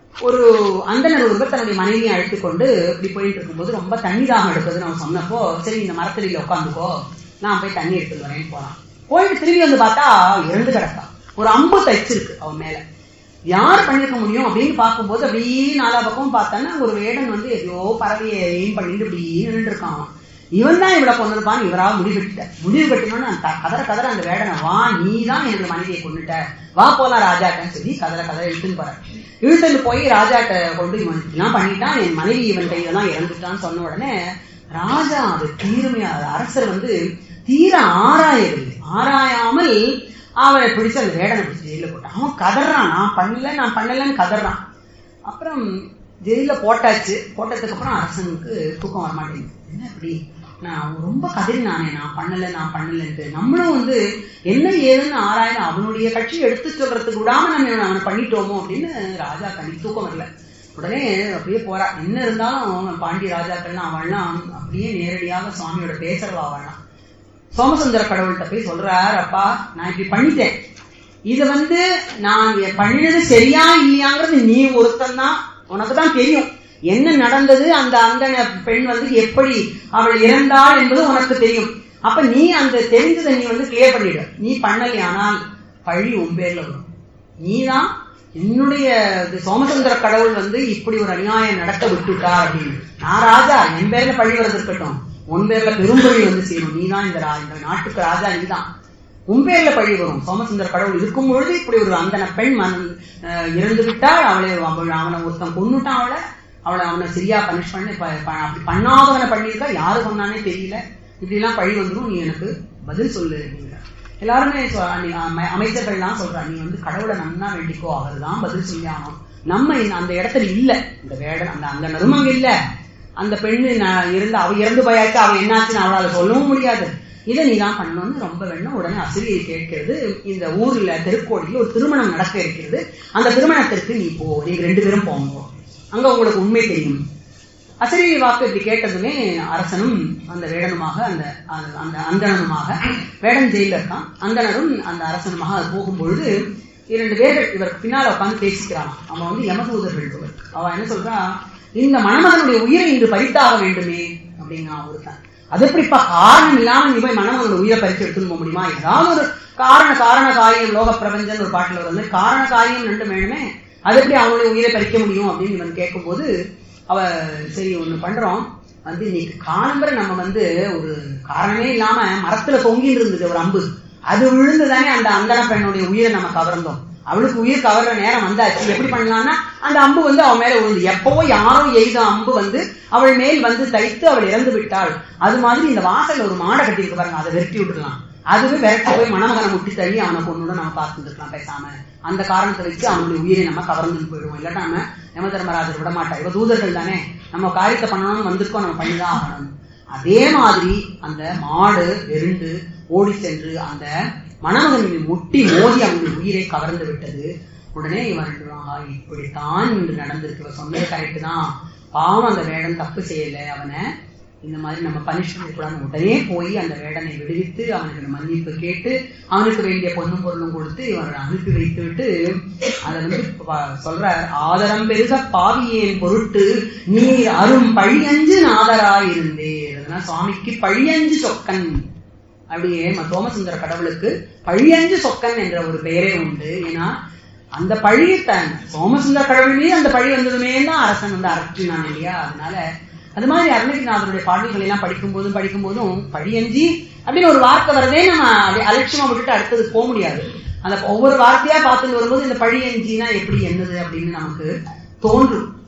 ஒரு அந்தனர் ஒருவர் தன்னுடைய மனைவியை அழைத்து கொண்டு இப்படி போயிட்டு இருக்கும்போது ரொம்ப தண்ணி தாகம் எடுக்குதுன்னு அவன் சொன்னப்போ சரி இந்த மரத்தடியில உட்காந்துக்கோ நான் போய் தண்ணி எடுத்துட்டு வரேன்னு போறான் போயிட்டு திரும்பி வந்து பார்த்தா இறந்து கிடக்கான் ஒரு அம்பு தைச்சிருக்கு அவன் மேல யார் பண்ணிருக்க முடியும் அப்படின்னு பார்க்கும்போது அப்படியே நாலா பக்கமும் பார்த்தான்னா ஒரு வேடன் வந்து எதையோ பறவையை எய்ம் பண்ணிட்டு இப்படி நின்று இருக்கான் அவன். இவன் தான் இவளை கொண்டிருப்பான் இவரா முடிவு கட்டிட்ட முடிவு கட்டினோன்னு அந்த கதற கதற அந்த வேடனை வா நீ தான் என்னோட மனைவியை கொண்டுட்ட வா போலாம் ராஜாட்டன்னு சொல்லி கதற கதற இழுத்துன்னு போற இழுத்துட்டு போய் ராஜாட்ட கொண்டு இவன் இப்படிலாம் பண்ணிட்டான் என் மனைவி இவன் கையில தான் இறந்துட்டான்னு சொன்ன உடனே ராஜா அது தீர்மையா அரசர் வந்து தீர ஆராயவில்லை ஆராயாமல் அவனை பிடிச்சு அந்த வேடனை பிடிச்சி ஜெயில போட்டான் அவன் கதறான் நான் பண்ணல நான் பண்ணலன்னு கதறான் அப்புறம் ஜெயில போட்டாச்சு போட்டதுக்கு அப்புறம் அரசனுக்கு தூக்கம் வரமாட்டேங்குது என்ன இப்படி நான் ரொம்ப கதறினானே நான் பண்ணல நான் பண்ணலன்ட்டு நம்மளும் வந்து என்ன ஏதுன்னு ஆராயணும் அவனுடைய கட்சி எடுத்து சொல்றதுக்கு விடாம நம்ம இவனை அவனை பண்ணிட்டோமோ அப்படின்னு ராஜா கண்டி தூக்கம் வரல உடனே அப்படியே போறா என்ன இருந்தாலும் பாண்டிய ராஜாக்கள்லாம் அவள்லாம் அப்படியே நேரடியாக சுவாமியோட பேசுறவா அவள்லாம் சோமசுந்தர கடவுள்கிட்ட போய் சொல்றார் அப்பா நான் இப்படி பண்ணிட்டேன் இது வந்து நான் பண்ணினது சரியா இல்லையாங்கிறது நீ ஒருத்தன் தான் உனக்கு தான் தெரியும் என்ன நடந்தது அந்த அந்த பெண் வந்து எப்படி அவள் இறந்தாள் என்பது உனக்கு தெரியும் அப்ப நீ அந்த தெரிஞ்சதை நீ வந்து கிளியர் பண்ணிடு நீ பண்ணலையானால் பழி உன் பேர்ல வரும் நீதான் என்னுடைய இது சோமசுந்தர கடவுள் வந்து இப்படி ஒரு அநியாயம் நடக்க விட்டுட்டா அப்படின்னு நான் ராஜா என் பேர்ல பழி வரது இருக்கட்டும் உன் பேர்ல பெரும்பழி வந்து சேரும் நீதான் இந்த ரா- இந்த நாட்டுக்கு ராஜா நீதான் உன் பேர்ல பழி வரும் சோமசுந்தர கடவுள் இருக்கும் பொழுது இப்படி ஒரு அந்தன பெண் மன் அஹ், இறந்து விட்டால் அவளை அவள் அவனை ஒருத்தன் கொன்னுட்டான் அவளை அவளை அவனை சரியா பனிஷ் பண்ணி ப- ப- அப்படி பண்ணாதவனை பண்ணியிருக்கா யாரு கொன்னானே தெரியல இப்படி எல்லாம் பழி வந்துரும் நீ எனக்கு பதில் சொல்லு அப்படிங்கிறார் எல்லாருமே சொ- அன்னை- அமை- அமைச்சர்கள்லாம் சொல்றா நீ வந்து கடவுளை நன்னா வேண்டிக்கோ அவர் தான் பதில் சொல்லி ஆகணும் நம்ம இந்த- அந்த இடத்துல இல்ல இந்த வேடன் அந்த அந்த நறுமங்க இல்ல அந்த பெண்ணு நான் இருந்து அவ இறந்து போயாச்சு அவ என்னாச்சுன்னு அவளால சொல்லவும் முடியாது இதை நீ தான் பண்ணணும்னு ரொம்ப வேணும் உடனே அசிரியை கேட்கிறது இந்த ஊர்ல தெருக்கோடியில் ஒரு திருமணம் நடக்க இருக்கிறது அந்த திருமணத்திற்கு நீ போ நீங்க ரெண்டு பேரும் போங்க அங்க உங்களுக்கு உண்மை தெரியும் அசரிய வாக்கு இப்படி கேட்டதுமே அரசனும் அந்த வேடனுமாக அந்த அந்த- அந்த அந்தணனுமாக வேடன் ஜெயில இருக்கான் அந்தணரும் அந்த அரசனுமாக அது போகும்பொழுது இரண்டு பேர்கள் இவருக்கு பின்னால உட்கார்ந்து பேசிக்கிறான் அவன் வந்து யமதூதர்கள் இவர் அவன் என்ன சொல்றா இந்த மணமகனுடைய உயிரை இன்று பறித்தாக வேண்டுமே அப்படிங்கிறான் ஒருத்தன் அது எப்படிப்பா காரணம் இல்லாம நீ போய் மணமகனோட உயிரை பறிச்சு எடுத்துன்னு போக முடியுமா ஏதாவது ஒரு காரண காரண காரியம் லோக பிரபஞ்சன் ஒரு பாட்டுல வந்து காரண காரியம் ரெண்டு வேணுமே அது எப்படி அவனுடைய உயிரை பறிக்க முடியும் அப்படின்னு இவன் கேட்கும்போது அவ சரி ஒண்ணு பண்றோம் வந்து இன்னைக்கு காலம்பரை நம்ம வந்து ஒரு காரணமே இல்லாம மரத்துல தொங்கிட்டு இருந்தது ஒரு அம்பு அது விழுந்துதானே அந்த அந்தன பெண்ணுடைய உயிரை நம்ம கவர்ந்தோம் அவளுக்கு உயிர் கவர்ற நேரம் வந்தாச்சு எப்படி பண்ணலாம்னா அந்த அம்பு வந்து அவன் மேல விழுந்து எப்பவோ யாரோ எய்த அம்பு வந்து அவள் மேல் வந்து தைத்து அவள் இறந்து விட்டாள் அது மாதிரி இந்த வாசல்ல ஒரு மாடை கட்டியிருக்கு பாருங்க அதை வெட்டி விட்டுலாம் அதுவே விரட்டி போய் மணமகனை முட்டி தள்ளி அவனை கொண்டு நம்ம பார்த்துட்டு இருக்கலாம் பேசாம அந்த காரணத்தை வச்சு அவனுடைய உயிரை நம்ம கவர்ந்து போயிடுவோம் இல்லாட்டா நம்ம யம தர்மராஜர் விட மாட்டா இவ தூதர்கள் தானே நம்ம காரியத்தை பண்ணணும்னு வந்திருக்கோம் நம்ம பண்ணிதான் ஆகணும் அதே மாதிரி அந்த மாடு வெருண்டு ஓடி சென்று அந்த மணமகன் முட்டி மோதி அவனுடைய உயிரை கவர்ந்து விட்டது உடனே இவன் ஆஹா, இப்படித்தான் இன்று நடந்திருக்கு இவ சொன்னது கரெக்ட் தான் பாவம் அந்த வேடன் தப்பு செய்யல அவனை இந்த மாதிரி நம்ம பனிஷ் பண்ணக்கூடாது உடனே போய் அந்த வேடனை விடுவித்து அவனுக்கு மன்னிப்பு கேட்டு அவனுக்கு வேண்டிய பொண்ணும் பொருளும் கொடுத்து இவனை அனுப்பி வைத்து விட்டு அதை வந்து ப- சொல்றார் ஆதரம் பெருக பாவியேன் பொருட்டு நீர் அரும் பழியஞ்சு நாதராயிருந்தே அதனால சுவாமிக்கு பழியஞ்சு சொக்கன் அப்படியே ம- சோமசுந்தர கடவுளுக்கு பழியஞ்சு சொக்கன் என்ற ஒரு பெயரே உண்டு ஏன்னா அந்த பழியை தன் சோமசுந்தர கடவுள் மீது அந்த பழி வந்ததுமே தான் அரசன் வந்து அரற்றினான் இல்லையா அதனால அது மாதிரி அருணகிரிநாதருடைய பாடல்களை எல்லாம் படிக்கும் போதும் படிக்கும் போதும் பழியஞ்சி அப்படின்னு ஒரு வார்த்தை வரதே நம்ம அப்படியே அலட்சியமா விட்டுட்டு அடுத்தது போக முடியாது அந்த ஒவ்வொரு வார்த்தையா பார்த்துட்டு வரும்போது இந்த பழியஞ்சினா எப்படி என்னது அப்படின்னு நமக்கு தோன்றும்